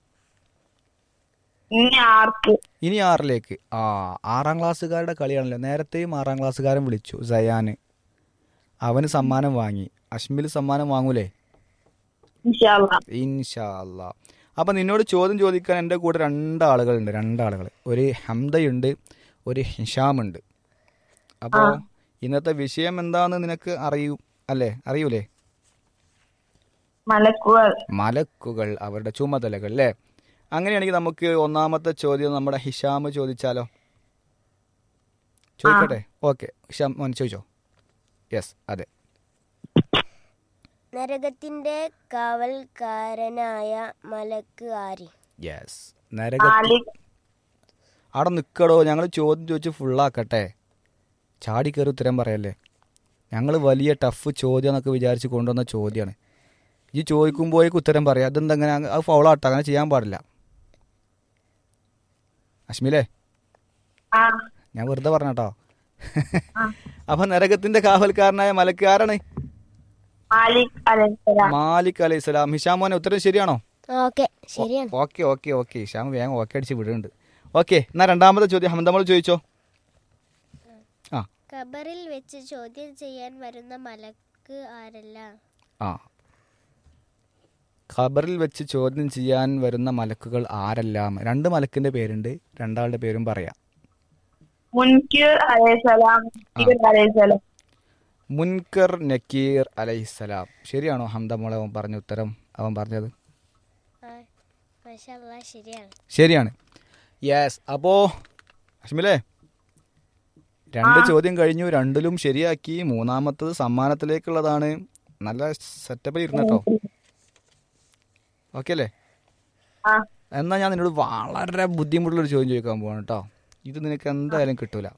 Speaker 3: ഇനി ആർക്ക്
Speaker 2: ഇനി ആറിലേക്ക് ആ ആറാം ക്ലാസ്സുകാരുടെ കളിയാണല്ലോ നേരത്തെയും ആറാം ക്ലാസ്സുകാരൻ വിളിച്ചു സയാന് അവന് സമ്മാനം വാങ്ങി അഷ്മിൽ സമ്മാനം വാങ്ങൂലേ
Speaker 3: ഇൻഷാല്ലാ
Speaker 2: ഇൻഷാ അല്ലാ അപ്പം നിന്നോട് ചോദ്യം ചോദിക്കാൻ എൻ്റെ കൂടെ രണ്ടാളുകളുണ്ട് രണ്ടാളുകൾ ഒരു ഹംദയുണ്ട് ഒരു ഹിഷാമുണ്ട് അപ്പോൾ ഇന്നത്തെ വിഷയം എന്താണെന്ന് നിനക്ക് അറിയൂ അല്ലേ അറിയൂലേ
Speaker 3: മലക്കുകൾ
Speaker 2: മലക്കുകൾ അവരുടെ ചുമതലകൾ അല്ലേ അങ്ങനെയാണെങ്കിൽ നമുക്ക് ഒന്നാമത്തെ ചോദ്യം നമ്മുടെ ഹിഷാം ചോദിച്ചാലോ ചോദിക്കട്ടെ ഓക്കെ ഹിഷാം മോൻ ചോദിച്ചോ യെസ് അതെ
Speaker 1: നരകത്തിന്റെ കാവൽക്കാരനായ മലക്ക് ആര്
Speaker 2: യെസ് നരക
Speaker 3: മാലിക്
Speaker 2: അവിടെ നിൽക്കടോ ഞങ്ങൾ ചോദ്യം ചോദിച്ച് ഫുള്ളാക്കട്ടെ ചാടി കയറി ഉത്തരം പറയല്ലേ ഞങ്ങൾ വലിയ ടഫ് ചോദ്യം എന്നൊക്കെ വിചാരിച്ച് കൊണ്ടുവന്ന ചോദ്യമാണ് ഈ ചോദിക്കുമ്പോഴേക്ക് ഉത്തരം പറയാം അതെന്തെങ്ങനെ അത് ഫൗളാട്ടോ അങ്ങനെ ചെയ്യാൻ പാടില്ല അശ്മിലേ
Speaker 3: ആ
Speaker 2: ഞാൻ വെറുതെ പറഞ്ഞട്ടോ അപ്പൊ നരകത്തിന്റെ കാവൽക്കാരനായ മലക്കാരാണ്
Speaker 3: മാലിക് അലൈഹിസ്സലാം
Speaker 2: മാലിക് അലൈഹി സ്വലാം ഹിഷാം മോനെ ഉത്തരം ശരിയാണോ
Speaker 1: ഓക്കെ ശരിയാണ്
Speaker 2: ഓക്കെ ഓക്കെ ഓക്കെ ഹിഷാം വേഗം ഓക്കെ അടിച്ച് വിടുന്നുണ്ട് ഓക്കെ എന്നാ രണ്ടാമത്തെ ചോദ്യം ഹമന്തമോൾ ചോദിച്ചോ ആ
Speaker 1: ഖബറിൽ വെച്ച് ചോദ്യം ചെയ്യാൻ വരുന്ന മലക്ക് ആരല്ല
Speaker 2: ആ ഖബറിൽ വെച്ച് ചോദ്യം ചെയ്യാൻ വരുന്ന മലക്കുകൾ ആരെല്ലാം രണ്ട് മലക്കിന്റെ പേരുണ്ട് രണ്ടാളുടെ പേരും പറയാം
Speaker 3: മുൻകിർ അലൈഹിസ്സലാം മുൻകിർ അലൈഹിസ്സലാം
Speaker 2: മുൻകർ നക്കീർ അലൈഹിസ്സലാം ശരിയാണോ ഹംദ മോളെ അവൻ പറഞ്ഞ ഉത്തരം അവൻ പറഞ്ഞത്
Speaker 1: ആ മാഷാ ശരിയാണ്
Speaker 2: ശരിയാണ് യെസ് അപ്പോ അശ്മിലേ രണ്ട് ചോദ്യം കഴിഞ്ഞു രണ്ടിലും ശരിയാക്കി മൂന്നാമത്തത് സമ്മാനത്തിലേക്കുള്ളതാണ് നല്ല സെറ്റപ്പിൽ ഇരുന്നട്ടോ ഓക്കെ അല്ലേ
Speaker 3: ആ
Speaker 2: എന്നാൽ ഞാൻ നിന്നോട് വളരെ ബുദ്ധിമുട്ടുള്ളൊരു ചോദ്യം ചോദിക്കാൻ പോവാണ് കേട്ടോ ഇത് നിനക്ക് എന്തായാലും കിട്ടൂല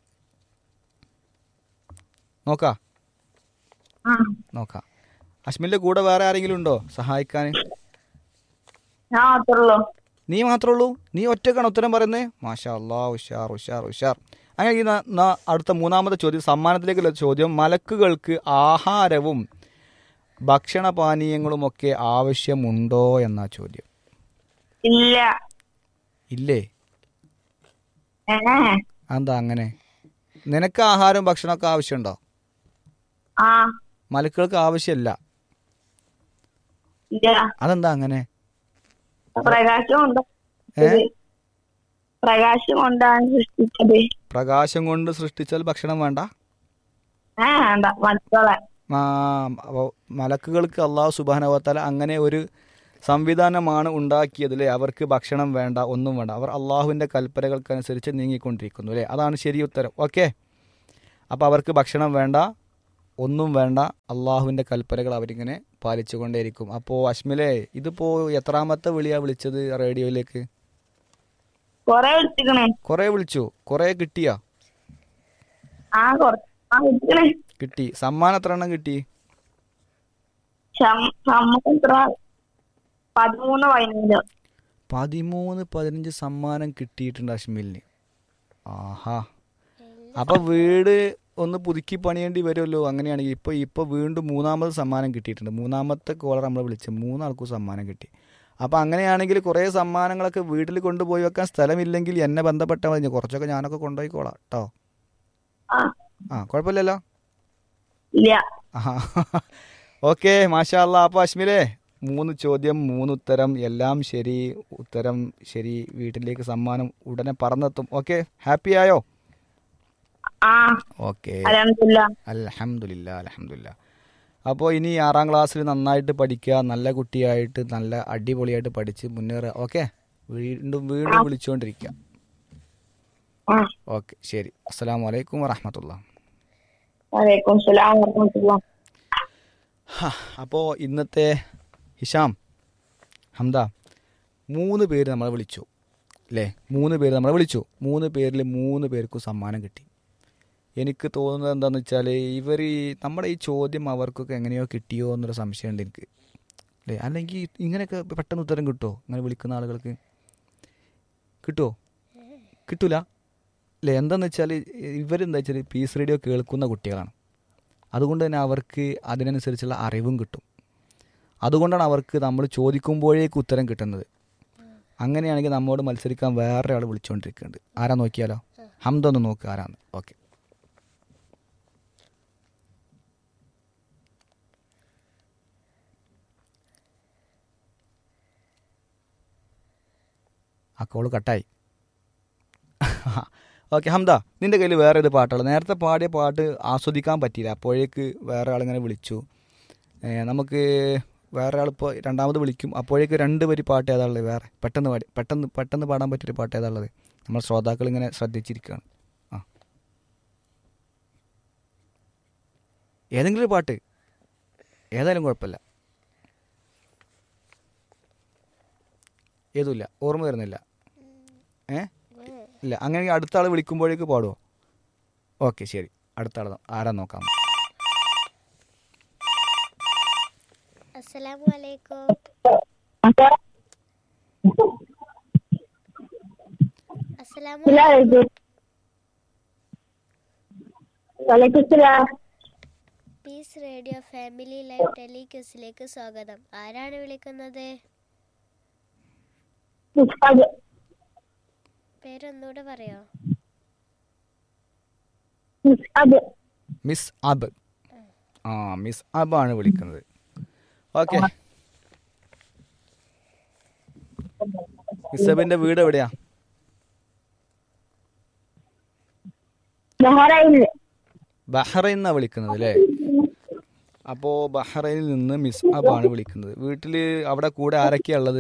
Speaker 2: നോക്കാം
Speaker 3: ആ
Speaker 2: നോക്കാം അശ്മിന്റെ കൂടെ വേറെ ആരെങ്കിലും ഉണ്ടോ സഹായിക്കാൻ
Speaker 3: ഞാൻ മാത്രള്ളൂ
Speaker 2: നീ മാത്രമേ ഉള്ളൂ നീ ഒറ്റക്കാണ് ഉത്തരം പറയുന്നത് മാഷാ അല്ലാ ഉഷാർ ഉഷാർ ഉഷാർ അങ്ങനെ ഈ ന- ന- അടുത്ത മൂന്നാമത്തെ ചോദ്യം സമ്മാനത്തിലേക്കുള്ള ചോദ്യം മലക്കുകൾക്ക് ആഹാരവും ഭക്ഷണപാനീയങ്ങളുമൊക്കെ ആവശ്യമുണ്ടോ എന്ന ചോദ്യം
Speaker 3: ഇല്ല
Speaker 2: ഇല്ലേ
Speaker 3: ഏ
Speaker 2: എന്താ അങ്ങനെ നിനക്ക് ആഹാരവും ഭക്ഷണമൊക്കെ ആവശ്യമുണ്ടോ
Speaker 3: ആ
Speaker 2: മലക്കുകൾക്ക് ആവശ്യമില്ല
Speaker 3: ഇല്ല
Speaker 2: അതെന്താ അങ്ങനെ
Speaker 3: പ്രകാശം കൊണ്ട്
Speaker 2: ഏ?
Speaker 3: പ്രകാശം കൊണ്ടാണ് സൃഷ്ടിച്ചത്
Speaker 2: പ്രകാശം കൊണ്ട് സൃഷ്ടിച്ചാൽ ഭക്ഷണം വേണ്ട
Speaker 3: ഏ വേണ്ട മക്കളെ
Speaker 2: ആ, അപ്പൊ മലക്കുകൾക്ക് അള്ളാഹു സുബാനവത്താല അങ്ങനെ ഒരു സംവിധാനമാണ് ഉണ്ടാക്കിയത് അല്ലേ അവർക്ക് ഭക്ഷണം വേണ്ട ഒന്നും വേണ്ട അവർ അള്ളാഹുവിൻ്റെ കൽപ്പനകൾക്കനുസരിച്ച് നീങ്ങിക്കൊണ്ടിരിക്കുന്നു അല്ലേ അതാണ് ശരി ഉത്തരം ഓക്കെ അപ്പോൾ അവർക്ക് ഭക്ഷണം വേണ്ട ഒന്നും വേണ്ട അള്ളാഹുവിൻ്റെ കൽപ്പനകൾ അവരിങ്ങനെ പാലിച്ചുകൊണ്ടേയിരിക്കും അപ്പോൾ അശ്മിലെ ഇതിപ്പോൾ എത്രാമത്തെ വിളിയാ വിളിച്ചത് റേഡിയോയിലേക്ക്
Speaker 3: കൊറേ വിളിച്ചിക്കണേ
Speaker 2: കുറേ വിളിച്ചു കുറേ കിട്ടിയാ
Speaker 3: ആ കുറച്ച് ആ കിട്ടണേ
Speaker 2: കിട്ടി സമ്മാനം എത്ര എണ്ണം കിട്ടി
Speaker 3: നമുക്ക് എത്ര പതിമൂന്ന് പതിനഞ്ച്
Speaker 2: പതിമൂന്ന് പതിനഞ്ച് സമ്മാനം കിട്ടിയിട്ടുണ്ട് അഷ്മിലിന് ആഹാ അപ്പൊ വീട് ഒന്ന് പുതുക്കി പണിയേണ്ടി വരുമല്ലോ അങ്ങനെയാണെങ്കിൽ ഇപ്പൊ ഇപ്പൊ വീണ്ടും മൂന്നാമത് സമ്മാനം കിട്ടിയിട്ടുണ്ട് മൂന്നാമത്തെ കോളർ നമ്മൾ വിളിച്ച് മൂന്നാൾക്കും സമ്മാനം കിട്ടി അപ്പൊ അങ്ങനെയാണെങ്കിൽ കുറേ സമ്മാനങ്ങളൊക്കെ വീട്ടിൽ കൊണ്ടുപോയി വെക്കാൻ സ്ഥലമില്ലെങ്കിൽ എന്നെ ബന്ധപ്പെട്ടാൽ മതി കുറച്ചൊക്കെ ഞാനൊക്കെ കൊണ്ടുപോയിക്കോളാം കേട്ടോ
Speaker 3: ആ
Speaker 2: ആ കുഴപ്പമില്ലല്ലോ
Speaker 3: ഇല്ല
Speaker 2: ഓക്കെ മാഷാ അല്ലാ അപ്പോൾ അശ്മിലേ മൂന്ന് ചോദ്യം മൂന്ന് ഉത്തരം എല്ലാം ശരി ഉത്തരം ശരി വീട്ടിലേക്ക് സമ്മാനം ഉടനെ പറന്നെത്തും ഓക്കെ ഹാപ്പി ആയോ
Speaker 3: ആ
Speaker 2: ഓക്കെ
Speaker 3: അലഹമില്ല
Speaker 2: അലഹമില്ല അലഹമില്ല അപ്പോൾ ഇനി ആറാം ക്ലാസ്സിൽ നന്നായിട്ട് പഠിക്കുക നല്ല കുട്ടിയായിട്ട് നല്ല അടിപൊളിയായിട്ട് പഠിച്ച് മുന്നേറുക ഓക്കെ വീണ്ടും വീണ്ടും വിളിച്ചുകൊണ്ടിരിക്കുക
Speaker 3: ആ
Speaker 2: ഓക്കെ ശരി അസ്സാം വലൈക്കും വറഹമത്തുള്ള
Speaker 3: വലൈക്കും സലാം വർഹമത്തുള്ള
Speaker 2: അപ്പോൾ ഇന്നത്തെ ഹിഷാം ഹംദ മൂന്ന് പേര് നമ്മളെ വിളിച്ചു അല്ലേ മൂന്ന് പേര് നമ്മളെ വിളിച്ചു മൂന്ന് പേരിൽ മൂന്ന് പേർക്കും സമ്മാനം കിട്ടി എനിക്ക് തോന്നുന്നത് എന്താണെന്ന് വെച്ചാൽ ഇവർ നമ്മുടെ ഈ ചോദ്യം അവർക്കൊക്കെ എങ്ങനെയോ കിട്ടിയോ എന്നൊരു സംശയമുണ്ട് എനിക്ക് അല്ലേ അല്ലെങ്കിൽ ഇങ്ങനെയൊക്കെ പെട്ടെന്ന് ഉത്തരം കിട്ടുമോ ഇങ്ങനെ വിളിക്കുന്ന ആളുകൾക്ക് കിട്ടുമോ കിട്ടൂല അല്ലേ എന്താണെന്ന് വെച്ചാൽ ഇവരെന്താ വെച്ചാൽ പീസ് റേഡിയോ കേൾക്കുന്ന കുട്ടികളാണ് അതുകൊണ്ട് തന്നെ അവർക്ക് അതിനനുസരിച്ചുള്ള അറിവും കിട്ടും അതുകൊണ്ടാണ് അവർക്ക് നമ്മൾ ചോദിക്കുമ്പോഴേക്ക് ഉത്തരം കിട്ടുന്നത് അങ്ങനെയാണെങ്കിൽ നമ്മോട് മത്സരിക്കാൻ വേറെ ആൾ വിളിച്ചുകൊണ്ടിരിക്കുന്നുണ്ട് ആരാ നോക്കിയാലോ ഹംദ ഒന്ന് നോക്കുക ആരാന്ന് ഓക്കെ ആ കോള് കട്ടായി ഓക്കെ ഹംദ നിന്റെ കയ്യിൽ വേറെ ഒരു പാട്ടുള്ളത് നേരത്തെ പാടിയ പാട്ട് ആസ്വദിക്കാൻ പറ്റിയില്ല അപ്പോഴേക്ക് വേറെ ആളിങ്ങനെ വിളിച്ചു ഏ, നമുക്ക് വേറെ ആളിപ്പോൾ രണ്ടാമത് വിളിക്കും അപ്പോഴേക്ക് രണ്ട് വരി പാട്ട് ഏതാ ഉള്ളത് വേറെ പെട്ടെന്ന് പാടി പെട്ടെന്ന് പെട്ടെന്ന് പാടാൻ പറ്റിയൊരു പാട്ട് ഏതാ ഉള്ളത് നമ്മൾ ശ്രോതാക്കൾ ഇങ്ങനെ ശ്രദ്ധിച്ചിരിക്കുകയാണ് ആ ഏതെങ്കിലും ഒരു പാട്ട് ഏതായാലും കുഴപ്പമില്ല ഏതുമില്ല ഓർമ്മ വരുന്നില്ല ഏ ഇല്ല അങ്ങനെ അടുത്ത ആൾ വിളിക്കുമ്പോഴേക്ക് പാടുമോ ഓക്കെ ശരി അടുത്ത ആൾ ആരാ നോക്കാം
Speaker 1: അസ്സലാമു അലൈക്കും അസ്സലാമു
Speaker 3: വലൈക്കും സലാം
Speaker 1: പീസ് റേഡിയോ ഫാമിലി ലൈവ് ടെലിക്യൂസിലേക്ക് സ്വാഗതം ആരാണ് വിളിക്കുന്നത്
Speaker 3: മുസ്താദ്
Speaker 1: പേരൊന്നുകൂടെ പറയോ
Speaker 3: മുസ്താദ്
Speaker 2: മിസ് അബ് ആ മിസ് അബാണ് വിളിക്കുന്നത് ഓക്കെ മിസ് അബിന്റെ വീട് എവിടെയാ
Speaker 3: ബഹ്റൈനിൽ
Speaker 2: ബഹ്റൈൻ എന്നാ വിളിക്കുന്നത് അല്ലേ അപ്പോ ബഹ്റൈനിൽ നിന്ന് മിസ് അബാണ് വിളിക്കുന്നത് വീട്ടില് അവിടെ കൂടെ ആരൊക്കെയാ ഉള്ളത്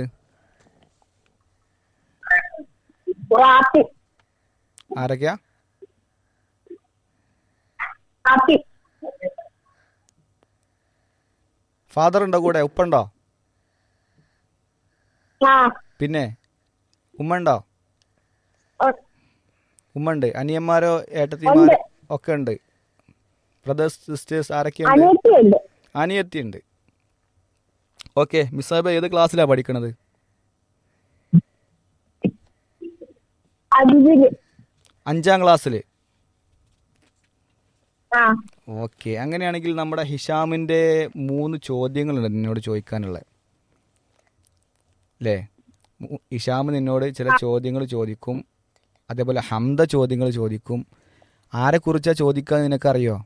Speaker 3: റാപ്പി
Speaker 2: ആരൊക്കെയാ
Speaker 3: റാപ്പി
Speaker 2: ഫാദർ ഉണ്ടോ കൂടെ ഉപ്പ ഉണ്ടോ
Speaker 3: ആ
Speaker 2: പിന്നെ ഉമ്മ ഉണ്ടോ
Speaker 3: ഒ-
Speaker 2: ഉമ്മ ഉണ്ട് അനിയന്മാരോ ഏട്ടത്തിമാരോ ഒക്കെ ഉണ്ട് ബ്രദേഴ്സ് സിസ്റ്റേഴ്സ് ആരൊക്കെയുണ്ട്
Speaker 3: അനിയത്തിയുണ്ട്
Speaker 2: അനിയത്തി ഉണ്ട് ഓക്കെ മിസ്സാബ് ഏത് ക്ലാസ്സിലാണ് പഠിക്കണത്
Speaker 3: അതില്
Speaker 2: അഞ്ചാം ക്ലാസ്സിൽ
Speaker 3: ആ
Speaker 2: ഓക്കെ അങ്ങനെയാണെങ്കിൽ നമ്മുടെ ഹിഷാമിൻ്റെ മൂന്ന് ചോദ്യങ്ങളുണ്ട് നിന്നോട് ചോദിക്കാനുള്ളത് അല്ലേ മു- ഹിഷാം നിന്നോട് ചില ചോദ്യങ്ങൾ ചോദിക്കും അതേപോലെ ഹംദ ചോദ്യങ്ങൾ ചോദിക്കും ആരെക്കുറിച്ചാണ് ചോദിക്കുക നിനക്കറിയോ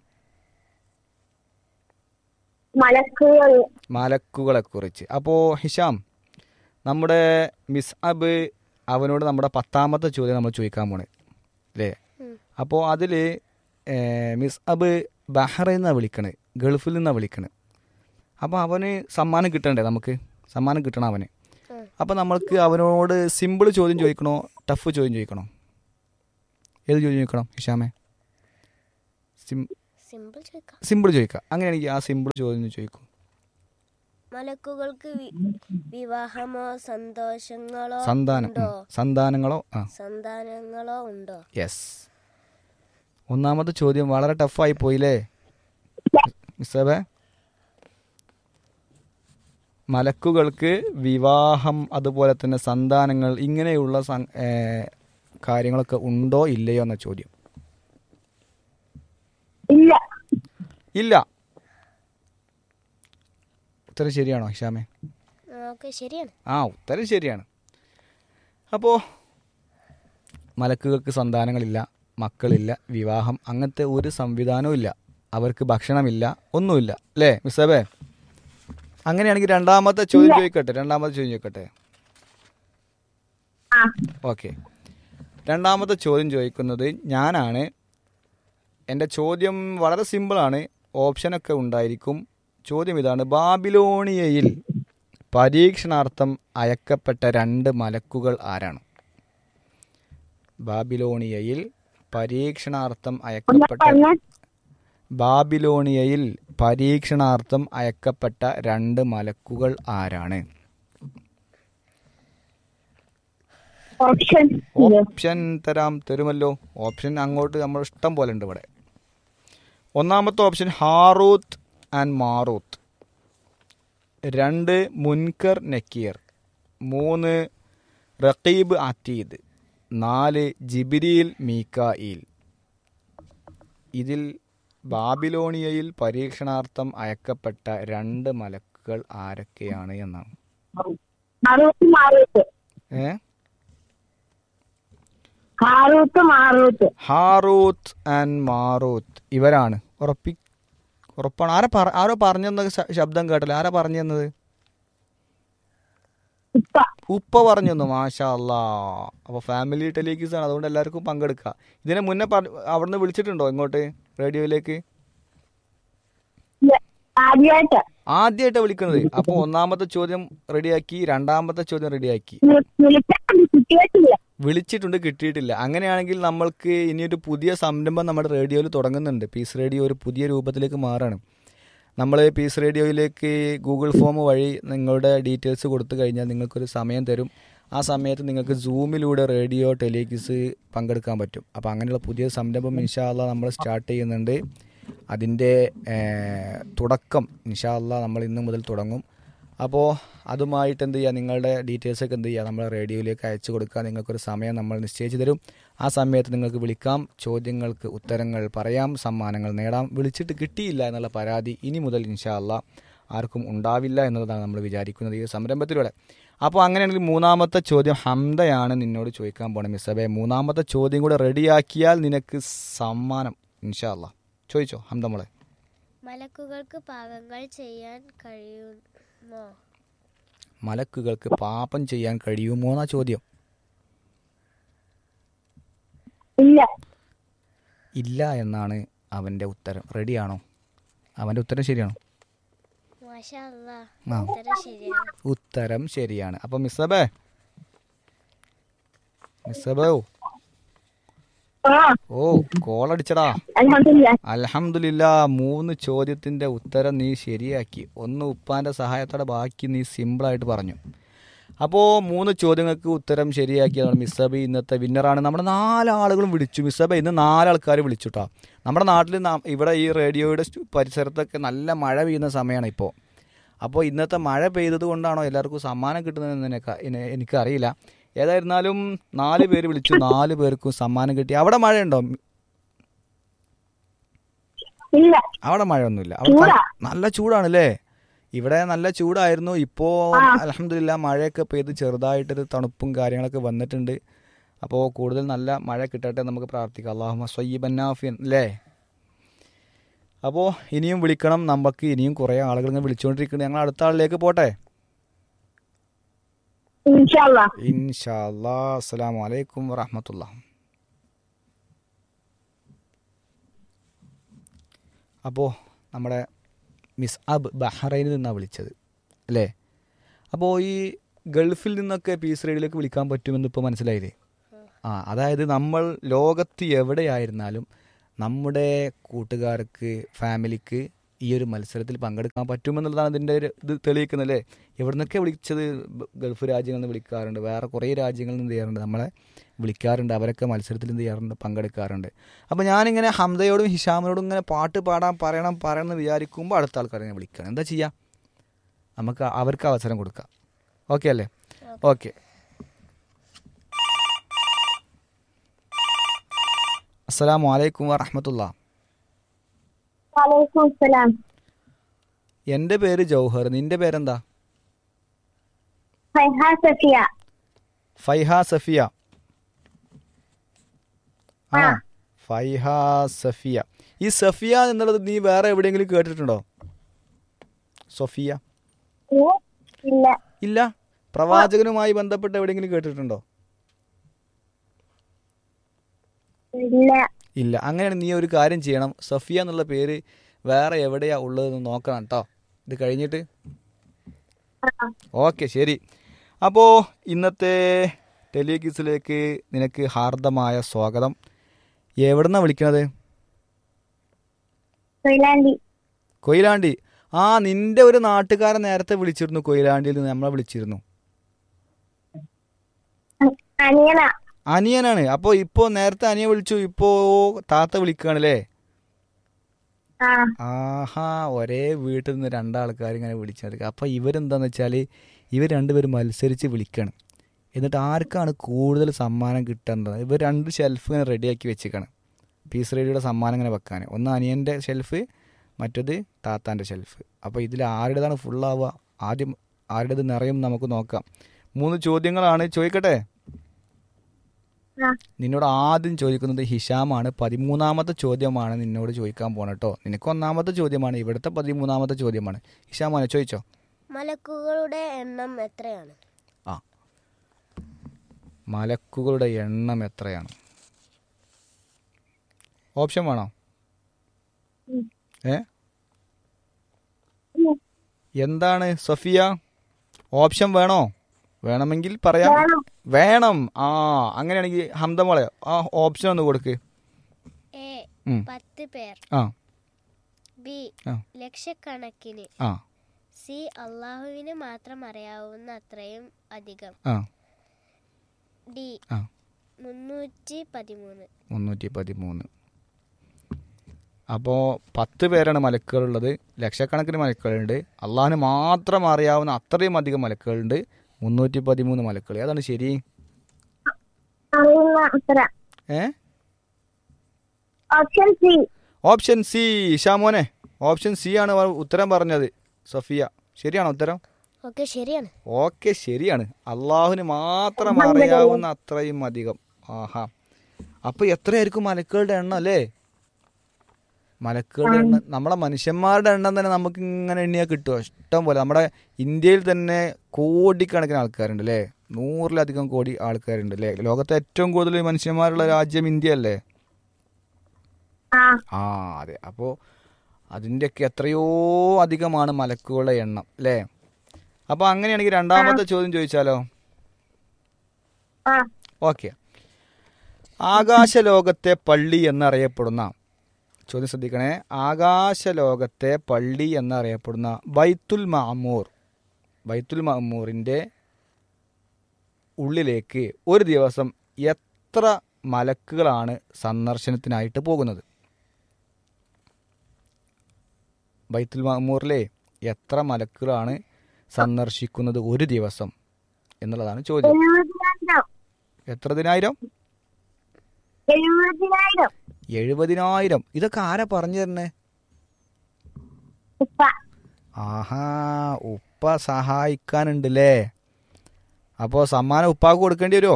Speaker 3: മലക്കുകൾ
Speaker 2: മലക്കുകളെ കുറിച്ച് അപ്പോൾ ഹിഷാം നമ്മുടെ മിസ് അബ് അവനോട് നമ്മുടെ പത്താമത്തെ ചോദ്യം നമ്മൾ ചോദിക്കാൻ പോണേ അല്ലേ അപ്പോൾ അതിൽ മിസ് അബ് ബഹ്റയിൽ നിന്നാണ് വിളിക്കണത് ഗൾഫിൽ നിന്നാണ് വിളിക്കണത് അപ്പോൾ അവന് സമ്മാനം കിട്ടണ്ടേ നമുക്ക് സമ്മാനം കിട്ടണം അവന് അപ്പോൾ നമ്മൾക്ക് അവനോട് സിമ്പിൾ ചോദ്യം ചോദിക്കണോ ടഫ് ചോദ്യം ചോദിക്കണോ ഏത് ചോദ്യം ചോദിക്കണം ഹിഷാമേ സിം
Speaker 1: സിമ്പിൾ ചോദിക്കാം
Speaker 2: സിമ്പിൾ ചോദിക്കാം അങ്ങനെയാണെങ്കിൽ ആ സിമ്പിൾ ചോദ്യം ചോദിക്കും
Speaker 1: മലക്കുകൾക്ക് വി- വിവാഹമോ സന്തോഷങ്ങളോ
Speaker 2: സന്താനം
Speaker 1: ഉണ്ടോ
Speaker 2: ഉം. സന്താനങ്ങളോ ആ
Speaker 1: സന്താനങ്ങളോ ഉണ്ടോ
Speaker 2: യെസ് ഒന്നാമത്തെ ചോദ്യം വളരെ ടഫായി പോയില്ലേ മിസ്സബേ മലക്കുകൾക്ക് വിവാഹം അതുപോലെ തന്നെ സന്താനങ്ങൾ ഇങ്ങനെയുള്ള സം- ഏ, കാര്യങ്ങളൊക്കെ ഉണ്ടോ ഇല്ലയോ എന്ന ചോദ്യം
Speaker 3: ഇല്ല
Speaker 2: ഇല്ല ഉത്തരം ശരിയാണോ ഹിഷാമേ
Speaker 1: ഓക്കെ ശരിയാണ്
Speaker 2: ആ ഉത്തരം ശരിയാണ് അപ്പോൾ മലക്കുകൾക്ക് സന്താനങ്ങളില്ല മക്കളില്ല വിവാഹം അങ്ങനത്തെ ഒരു സംവിധാനവും ഇല്ല അവർക്ക് ഭക്ഷണമില്ല ഒന്നുമില്ല അല്ലേ മിസ്സബേ അങ്ങനെയാണെങ്കിൽ രണ്ടാമത്തെ ചോദ്യം ചോദിക്കട്ടെ രണ്ടാമത്തെ ചോദ്യം ചോദിക്കട്ടെ
Speaker 3: ആ
Speaker 2: ഓക്കെ രണ്ടാമത്തെ ചോദ്യം ചോദിക്കുന്നത് ഞാനാണ് എൻ്റെ ചോദ്യം വളരെ സിമ്പിളാണ് ഓപ്ഷനൊക്കെ ഉണ്ടായിരിക്കും ചോദ്യം ഇതാണ് ബാബിലോണിയയിൽ പരീക്ഷണാർത്ഥം അയക്കപ്പെട്ട രണ്ട് മലക്കുകൾ ആരാണ് ബാബിലോണിയയിൽ പരീക്ഷണാർത്ഥം
Speaker 3: ഒന്ന്
Speaker 2: അയക്കപ്പെട്ട
Speaker 3: പറഞ്ഞ
Speaker 2: ബാബിലോണിയയിൽ പരീക്ഷണാർത്ഥം അയക്കപ്പെട്ട രണ്ട് മലക്കുകൾ ആരാണ്
Speaker 3: ഓപ്ഷൻ
Speaker 2: ഓപ്ഷൻ തരാം തരുമല്ലോ ഓപ്ഷൻ അങ്ങോട്ട് നമ്മൾ ഇഷ്ടം പോലെ ഉണ്ട് ഇവിടെ ഒന്നാമത്തെ ഓപ്ഷൻ ഹാറൂത്ത് ആൻഡ് മാറൂത്ത് രണ്ട് മുൻകർ നക്കീർ മൂന്ന് റഖീബ് അത്തീദ് നാല് ജിബിരിയിൽ മീക്കായിൽ ഇതിൽ ബാബിലോണിയയിൽ പരീക്ഷണാർത്ഥം അയക്കപ്പെട്ട രണ്ട് മലക്കുകൾ ആരൊക്കെയാണ് എന്നാണ്
Speaker 3: മാറൂത്ത് മാറൂത്ത്
Speaker 2: ഏ
Speaker 3: Harut Marut
Speaker 2: Harut and Marut ഇവരാണ് ഉറപ്പി ഉറപ്പാണ് ആരാ പറ ആരോ പറഞ്ഞെന്ന ശ- ശബ്ദം കേട്ടല്ലോ ആരാ പറഞ്ഞു തന്നത്
Speaker 3: ഉപ്പ
Speaker 2: ഉപ്പ പറഞ്ഞു തന്നു മാഷാ അല്ലാ അപ്പോൾ ഫാമിലി ടെലിവിസ് ആണ് അതുകൊണ്ട് എല്ലാവർക്കും പങ്കെടുക്കാം ഇതിനെ മുന്നേ പറ- അവിടുന്ന് വിളിച്ചിട്ടുണ്ടോ ഇങ്ങോട്ട് റേഡിയോയിലേക്ക്
Speaker 3: ഇല്ല. ആദ്യമായിട്ട്
Speaker 2: ആദ്യമായിട്ടാണ് വിളിക്കുന്നത് അപ്പോൾ ഒന്നാമത്തെ ചോദ്യം റെഡിയാക്കി രണ്ടാമത്തെ ചോദ്യം റെഡിയാക്കി
Speaker 3: വി- വിളിച്ചാൽ കിട്ടിയിട്ടില്ല
Speaker 2: വിളിച്ചിട്ടുണ്ട് കിട്ടിയിട്ടില്ല അങ്ങനെയാണെങ്കിൽ നമ്മൾക്ക് ഇനിയൊരു പുതിയ സംരംഭം നമ്മുടെ റേഡിയോയിൽ തുടങ്ങുന്നുണ്ട് പീസ് റേഡിയോ ഒരു പുതിയ രൂപത്തിലേക്ക് മാറാണ് നമ്മൾ പീസ് റേഡിയോയിലേക്ക് ഗൂഗിൾ ഫോം വഴി നിങ്ങളുടെ ഡീറ്റെയിൽസ് കൊടുത്തു കഴിഞ്ഞാൽ നിങ്ങൾക്കൊരു സമയം തരും ആ സമയത്ത് നിങ്ങൾക്ക് സൂമിലൂടെ റേഡിയോ ടെലികിസ് പങ്കെടുക്കാൻ പറ്റും അപ്പോൾ അങ്ങനെയുള്ള പുതിയ സംരംഭം ഇൻഷാല്ല നമ്മൾ സ്റ്റാർട്ട് ചെയ്യുന്നുണ്ട് അതിൻ്റെ ഏർ, തുടക്കം ഇൻഷാല്ല നമ്മൾ ഇന്ന് മുതൽ തുടങ്ങും അപ്പോൾ അതുമായിട്ട് എന്ത് ചെയ്യുക നിങ്ങളുടെ ഡീറ്റെയിൽസൊക്കെ എന്ത് ചെയ്യുക നമ്മൾ റേഡിയോയിലേക്ക് അയച്ചു കൊടുക്കുക നിങ്ങൾക്കൊരു സമയം നമ്മൾ നിശ്ചയിച്ച് തരും ആ സമയത്ത് നിങ്ങൾക്ക് വിളിക്കാം ചോദ്യങ്ങൾക്ക് ഉത്തരങ്ങൾ പറയാം സമ്മാനങ്ങൾ നേടാം വിളിച്ചിട്ട് കിട്ടിയില്ല എന്നുള്ള പരാതി ഇനി മുതൽ ഇൻഷാ അല്ലാ ആർക്കും ഉണ്ടാവില്ല എന്നതാണ് നമ്മൾ വിചാരിക്കുന്നത് ഈ സംരംഭത്തിലൂടെ അപ്പോൾ അങ്ങനെയാണെങ്കിൽ മൂന്നാമത്തെ ചോദ്യം ഹംദയാണ് നിന്നോട് ചോദിക്കാൻ പോണേ മിസ്സബേ മൂന്നാമത്തെ ചോദ്യം കൂടെ റെഡിയാക്കിയാൽ നിനക്ക് സമ്മാനം ഇൻഷാ അല്ലാ ചോദിച്ചോ ഹംദ മോളെ
Speaker 1: മലക്കുകൾക്ക് പാകങ്ങൾ ചെയ്യാൻ കഴിയുമോ
Speaker 2: മലക്കുകൾക്ക് പാപം ചെയ്യാൻ കഴിയുമോ എന്നാ ചോദ്യം
Speaker 3: ഇല്ല
Speaker 2: ഇല്ല എന്നാണ് അവൻ്റെ ഉത്തരം റെഡിയാണോ അവൻ്റെ ഉത്തരം ശരിയാണോ
Speaker 1: മാഷാ അല്ലാ
Speaker 2: ആ.
Speaker 1: ഉത്തരം ശരിയാണ്
Speaker 2: ഉത്തരം ശരിയാണ് അപ്പം മിസ്സബേ മിസ്സബോ
Speaker 3: ആ
Speaker 2: ഓ കോളടിച്ചടാ
Speaker 3: അൽഹംദുലില്ലാ
Speaker 2: അലഹമില്ല മൂന്ന് ചോദ്യത്തിൻ്റെ ഉത്തരം നീ ശരിയാക്കി ഒന്ന് ഉപ്പാൻ്റെ സഹായത്തോടെ ബാക്കി നീ സിമ്പിളായിട്ട് പറഞ്ഞു അപ്പോൾ മൂന്ന് ചോദ്യങ്ങൾക്ക് ഉത്തരം ശരിയാക്കിയതാണ് മിസ്സബി ഇന്നത്തെ വിന്നറാണ് നമ്മുടെ നാലാളുകളും വിളിച്ചു മിസ്സബ ഇന്ന് നാലാൾക്കാർ വിളിച്ചു കേട്ടോ നമ്മുടെ നാട്ടിൽ നാം- ഇവിടെ ഈ റേഡിയോയുടെ സ്റ്റു- പരിസരത്തൊക്കെ നല്ല മഴ പെയ്യുന്ന സമയമാണ് ഇപ്പോൾ അപ്പോൾ ഇന്നത്തെ മഴ പെയ്തത് കൊണ്ടാണോ എല്ലാവർക്കും സമ്മാനം കിട്ടുന്നതെന്ന് എനിക്ക് എന്നെ- എനിക്കറിയില്ല ഏതായിരുന്നാലും നാല് പേര് വിളിച്ചു നാല് പേർക്കും സമ്മാനം കിട്ടി അവിടെ മഴയുണ്ടോ
Speaker 3: ഇല്ല
Speaker 2: അവിടെ മഴയൊന്നുമില്ല അവിടെ
Speaker 3: ചൂടാ.
Speaker 2: നല്ല ചൂടാണല്ലേ ഇവിടെ നല്ല ചൂടായിരുന്നു ഇപ്പോ അലഹമില്ല മഴയൊക്കെ പെയ്ത് ചെറുതായിട്ടൊരു തണുപ്പും കാര്യങ്ങളൊക്കെ വന്നിട്ടുണ്ട് അപ്പോൾ കൂടുതൽ നല്ല മഴ കിട്ടട്ടെ നമുക്ക് പ്രാർത്ഥിക്കാം അള്ളാഹുമ സയ്യിബന്നാഫിൻ അല്ലേ അപ്പോൾ ഇനിയും വിളിക്കണം നമുക്ക് ഇനിയും കുറേ ആളുകൾ ഇങ്ങനെ വിളിച്ചുകൊണ്ടിരിക്കുന്നത് ഞങ്ങൾ അടുത്ത ആളിലേക്ക് പോട്ടെ
Speaker 3: ഇൻഷാല്ലാ
Speaker 2: ഇൻഷാ അല്ലാ അസ്സലാമു അലൈക്കും വറഹമത്തുള്ള അപ്പോൾ നമ്മുടെ മിസ് അബ് ബഹ്റൈനിൽ നിന്നാണ് വിളിച്ചത് അല്ലേ അപ്പോൾ ഈ ഗൾഫിൽ നിന്നൊക്കെ പീസ് റേഡിയോയിലേക്ക് വിളിക്കാൻ പറ്റുമെന്ന് ഇപ്പോൾ മനസ്സിലായില്ലേ ആ അതായത് നമ്മൾ ലോകത്ത് എവിടെയായിരുന്നാലും നമ്മുടെ കൂട്ടുകാർക്ക് ഫാമിലിക്ക് ഈ ഒരു മത്സരത്തിൽ പങ്കെടുക്കാൻ പറ്റുമെന്നുള്ളതാണ് ഇതിൻ്റെ ഒരു ഇത് തെളിയിക്കുന്നത് അല്ലേ എവിടെ നിന്നൊക്കെ വിളിച്ചത് ബ- ഗൾഫ് രാജ്യങ്ങളിൽ നിന്ന് വിളിക്കാറുണ്ട് വേറെ കുറേ രാജ്യങ്ങളിൽ നിന്ന് ചെയ്യാറുണ്ട് നമ്മളെ വിളിക്കാറുണ്ട് അവരൊക്കെ മത്സരത്തിൽ എന്ത് ചെയ്യാറുണ്ട് പങ്കെടുക്കാറുണ്ട് അപ്പോൾ ഞാനിങ്ങനെ ഹംദയോടും ഹിഷാമിനോടും ഇങ്ങനെ പാട്ട് പാടാൻ പറയണം പറയണം എന്ന് വിചാരിക്കുമ്പോൾ അടുത്ത ആൾക്കാരെ ഞാൻ വിളിക്കണം എന്താ ചെയ്യുക നമുക്ക് അവർക്ക് അവസരം കൊടുക്കാം ഓക്കെ അല്ലേ ഓക്കെ അസ്സലാമു അലൈക്കും വറഹമത്തുള്ള
Speaker 3: വലൈക്കും അസ്സലാം
Speaker 2: എൻ്റെ പേര് ജൗഹർ നിന്റെ പേരെന്താ
Speaker 3: ഫൈഹ സഫിയ
Speaker 2: ഫൈഹ സഫിയ ആ
Speaker 3: ആ.
Speaker 2: ഫൈഹ സഫിയ ഈ സഫിയ എന്നുള്ളത് നീ വേറെ എവിടെയെങ്കിലും കേട്ടിട്ടുണ്ടോ സൊഫിയ
Speaker 3: ഏ? ഇല്ല
Speaker 2: ഇല്ല പ്രവാചകനുമായി ബന്ധപ്പെട്ട് എവിടെയെങ്കിലും കേട്ടിട്ടുണ്ടോ
Speaker 3: ഇല്ല
Speaker 2: ഇല്ല അങ്ങനെയാണ് നീ ഒരു കാര്യം ചെയ്യണം സഫിയ എന്നുള്ള പേര് വേറെ എവിടെയാ ഉള്ളതെന്ന് നോക്കണം കേട്ടോ ഇത് കഴിഞ്ഞിട്ട്
Speaker 3: ആ.
Speaker 2: ഓക്കെ ശരി അപ്പോൾ ഇന്നത്തെ ടെലികിസിലേക്ക് നിനക്ക് ഹാർദമായ സ്വാഗതം എവിടുന്നാ വിളിക്കണത്
Speaker 3: കൊയിലാണ്ടി
Speaker 2: കൊയിലാണ്ടി ആ നിന്റെ ഒരു നാട്ടുകാരൻ നേരത്തെ വിളിച്ചിരുന്നു കൊയിലാണ്ടിയിൽ നിന്ന് നമ്മളെ വിളിച്ചിരുന്നു
Speaker 3: അനിയന
Speaker 2: അനിയനാണ് അപ്പോൾ ഇപ്പോൾ നേരത്തെ അനിയൻ വിളിച്ചു ഇപ്പോൾ താത്ത വിളിക്കുകയാണല്ലേ
Speaker 3: ആ
Speaker 2: ആഹാ ഒരേ വീട്ടിൽ നിന്ന് രണ്ടാൾക്കാർ ഇങ്ങനെ വിളിച്ചെടുക്കുക അപ്പോൾ ഇവരെന്താന്ന് വെച്ചാൽ ഇവർ രണ്ടുപേരും മത്സരിച്ച് വിളിക്കണം എന്നിട്ട് ആർക്കാണ് കൂടുതൽ സമ്മാനം കിട്ടേണ്ടത് ഇവർ രണ്ട് ഷെൽഫ് ഇങ്ങനെ റെഡിയാക്കി വെച്ചേക്കാണ് പീസ് റേഡിയോയുടെ സമ്മാനം ഇങ്ങനെ വെക്കാൻ ഒന്ന് അനിയൻ്റെ ഷെൽഫ് മറ്റത് താത്താൻ്റെ ഷെൽഫ് അപ്പോൾ ഇതിൽ ആരുടേതാണ് ഫുള്ളാവുക ആദ്യം ആരുടേത് നിറയും നമുക്ക് നോക്കാം മൂന്ന് ചോദ്യങ്ങളാണ് ചോദിക്കട്ടെ
Speaker 3: ആ.
Speaker 2: നിന്നോട് ആദ്യം ചോദിക്കുന്നത് ഹിഷാമാണ് പതിമൂന്നാമത്തെ ചോദ്യമാണ് നിന്നോട് ചോദിക്കാൻ പോണ കേട്ടോ നിനക്ക് ഒന്നാമത്തെ ചോദ്യമാണ് ഇവിടുത്തെ പതിമൂന്നാമത്തെ ചോദ്യമാണ് ഹിഷാമാണ് ചോദിച്ചോ
Speaker 1: മലക്കുകളുടെ എണ്ണം എത്രയാണ്
Speaker 2: ആ മലക്കുകളുടെ എണ്ണം എത്രയാണ് ഓപ്ഷൻ വേണോ
Speaker 3: ഉം.
Speaker 2: ഏ
Speaker 3: ഉം.
Speaker 2: എന്താണ് സഫിയ ഓപ്ഷൻ വേണോ വേണമെങ്കിൽ പറയാം
Speaker 3: വേണം.
Speaker 2: വേണം ആ അങ്ങനെയാണെങ്കിൽ ഹംദമോളെ ആ ഓപ്ഷൻ ഒന്ന് കൊടുക്ക്
Speaker 1: എ
Speaker 2: ഉം.
Speaker 1: പത്ത് പേർ
Speaker 2: ആ
Speaker 1: ബി
Speaker 2: ആ.
Speaker 1: ലക്ഷക്കണക്കിന്
Speaker 2: ആ
Speaker 1: സി അള്ളാഹുവിന് മാത്രം അറിയാവുന്ന അത്രയും അധികം
Speaker 2: ആ
Speaker 1: ഡി
Speaker 2: ആ
Speaker 1: മുന്നൂറ്റി പതിമൂന്ന്
Speaker 2: മുന്നൂറ്റി പതിമൂന്ന് അപ്പോൾ പത്ത് പേരാണ് മലക്കുകളുള്ളത് ലക്ഷക്കണക്കിന് മലക്കുകളുണ്ട് അള്ളാഹിന് മാത്രം അറിയാവുന്ന അത്രയും അധികം മലക്കുകളുണ്ട് മുന്നൂറ്റി പതിമൂന്ന് മലക്കുകൾ ഏതാണ് ശരി
Speaker 3: അറിയുന്ന അത്ര
Speaker 2: ഏ
Speaker 3: ഓപ്ഷൻ സി
Speaker 2: ഓപ്ഷൻ സി ഷാമോനെ ഓപ്ഷൻ സി ആണ് അവ ഉത്തരം പറഞ്ഞത് സഫിയ ശരിയാണോ ഉത്തരം
Speaker 1: ഓക്കെ ശരിയാണ്
Speaker 2: ഓക്കെ ശരിയാണ് അള്ളാഹുവിന് മാത്രം അറിയാവുന്ന അത്രയും അധികം ആഹാ അപ്പൊ എത്രയായിരിക്കും മലക്കുകളുടെ എണ്ണം അല്ലേ മലക്കുകളുടെ എണ്ണം നമ്മളെ മനുഷ്യന്മാരുടെ എണ്ണം തന്നെ നമുക്ക് ഇങ്ങനെ എണ്ണിയാൽ കിട്ടുമോ ഇഷ്ടം പോലെ നമ്മുടെ ഇന്ത്യയിൽ തന്നെ കോടിക്കണക്കിന് ആൾക്കാരുണ്ട് അല്ലേ നൂറിലധികം കോടി ആൾക്കാരുണ്ട് അല്ലേ ലോകത്തെ ഏറ്റവും കൂടുതൽ മനുഷ്യന്മാരുള്ള രാജ്യം ഇന്ത്യ അല്ലേ
Speaker 3: ആ
Speaker 2: ആ അതെ അപ്പോൾ അതിൻ്റെയൊക്കെ എത്രയോ അധികമാണ് മലക്കുകളുടെ എണ്ണം അല്ലേ അപ്പോൾ അങ്ങനെയാണെങ്കിൽ രണ്ടാമത്തെ ചോദ്യം ചോദിച്ചാലോ
Speaker 3: ആ
Speaker 2: ഓക്കെ ആകാശലോകത്തെ പള്ളി എന്നറിയപ്പെടുന്ന ചോദ്യം ശ്രദ്ധിക്കണേ ആകാശലോകത്തെ പള്ളി എന്നറിയപ്പെടുന്ന ബൈത്തുൽ മാമൂർ ബൈത്തുൽ മാമൂറിൻ്റെ ഉള്ളിലേക്ക് ഒരു ദിവസം എത്ര മലക്കുകളാണ് സന്ദർശനത്തിനായിട്ട് പോകുന്നത് ബൈത്തുൽ മാമൂറിലെ എത്ര മലക്കുകളാണ് സന്ദർശിക്കുന്നത് ഒരു ദിവസം എന്നുള്ളതാണ് ചോദ്യം
Speaker 3: എഴുപതിനായിരം
Speaker 2: എത്ര ദിനായിരം
Speaker 3: എഴുപതിനായിരം
Speaker 2: എഴുപതിനായിരം ഇതൊക്കെ ആരാ പറഞ്ഞു തരണേ
Speaker 3: ഉപ്പ
Speaker 2: ആഹാ ഉപ്പ സഹായിക്കാനുണ്ടല്ലേ അപ്പോൾ സമ്മാനം ഉപ്പാക്ക് കൊടുക്കേണ്ടി വരുമോ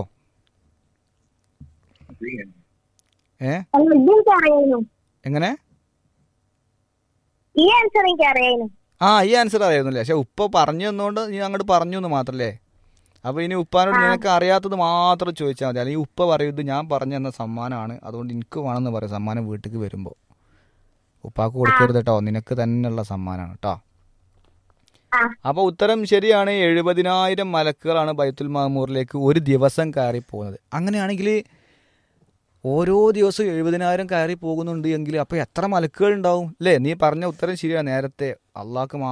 Speaker 2: ഏ
Speaker 3: അല്ല ഇതെനിക്ക് അറിയായിരുന്നു
Speaker 2: എങ്ങനെ
Speaker 3: ഈ ആൻസർ എനിക്ക് അറിയായിരുന്നു
Speaker 2: ആ ഈ ആൻസർ അറിയായിരുന്നല്ലേ പക്ഷെ ഉപ്പ പറഞ്ഞു തന്നുകൊണ്ട് നീ അങ്ങോട്ട് പറഞ്ഞു എന്ന് മാത്രല്ലേ അപ്പോൾ ഇനി ഉപ്പാനോട് നിനക്ക് അറിയാത്തത് മാത്രം ചോദിച്ചാൽ മതി അല്ലെങ്കിൽ ഉപ്പ പറയും ഇത് ഞാൻ പറഞ്ഞു തന്ന സമ്മാനമാണ് അതുകൊണ്ട് എനിക്ക് വേണമെന്ന് പറയും സമ്മാനം വീട്ടിലേക്ക് വരുമ്പോൾ ഉപ്പാക്ക് കൊടുക്കരുത് കേട്ടോ നിനക്ക് തന്നെയുള്ള സമ്മാനമാണ് കേട്ടോ
Speaker 3: ആ
Speaker 2: അപ്പോൾ ഉത്തരം ശരിയാണ് എഴുപതിനായിരം മലക്കുകളാണ് ബൈത്തുൽ മാമൂറിലേക്ക് ഒരു ദിവസം കയറി പോകുന്നത് അങ്ങനെയാണെങ്കിൽ ഓരോ ദിവസവും എഴുപതിനായിരം കയറി പോകുന്നുണ്ട് എങ്കിൽ അപ്പോൾ എത്ര മലക്കുകൾ ഉണ്ടാവും അല്ലേ നീ പറഞ്ഞ ഉത്തരം ശരിയാണ് നേരത്തെ അള്ളാഹ്ക്ക്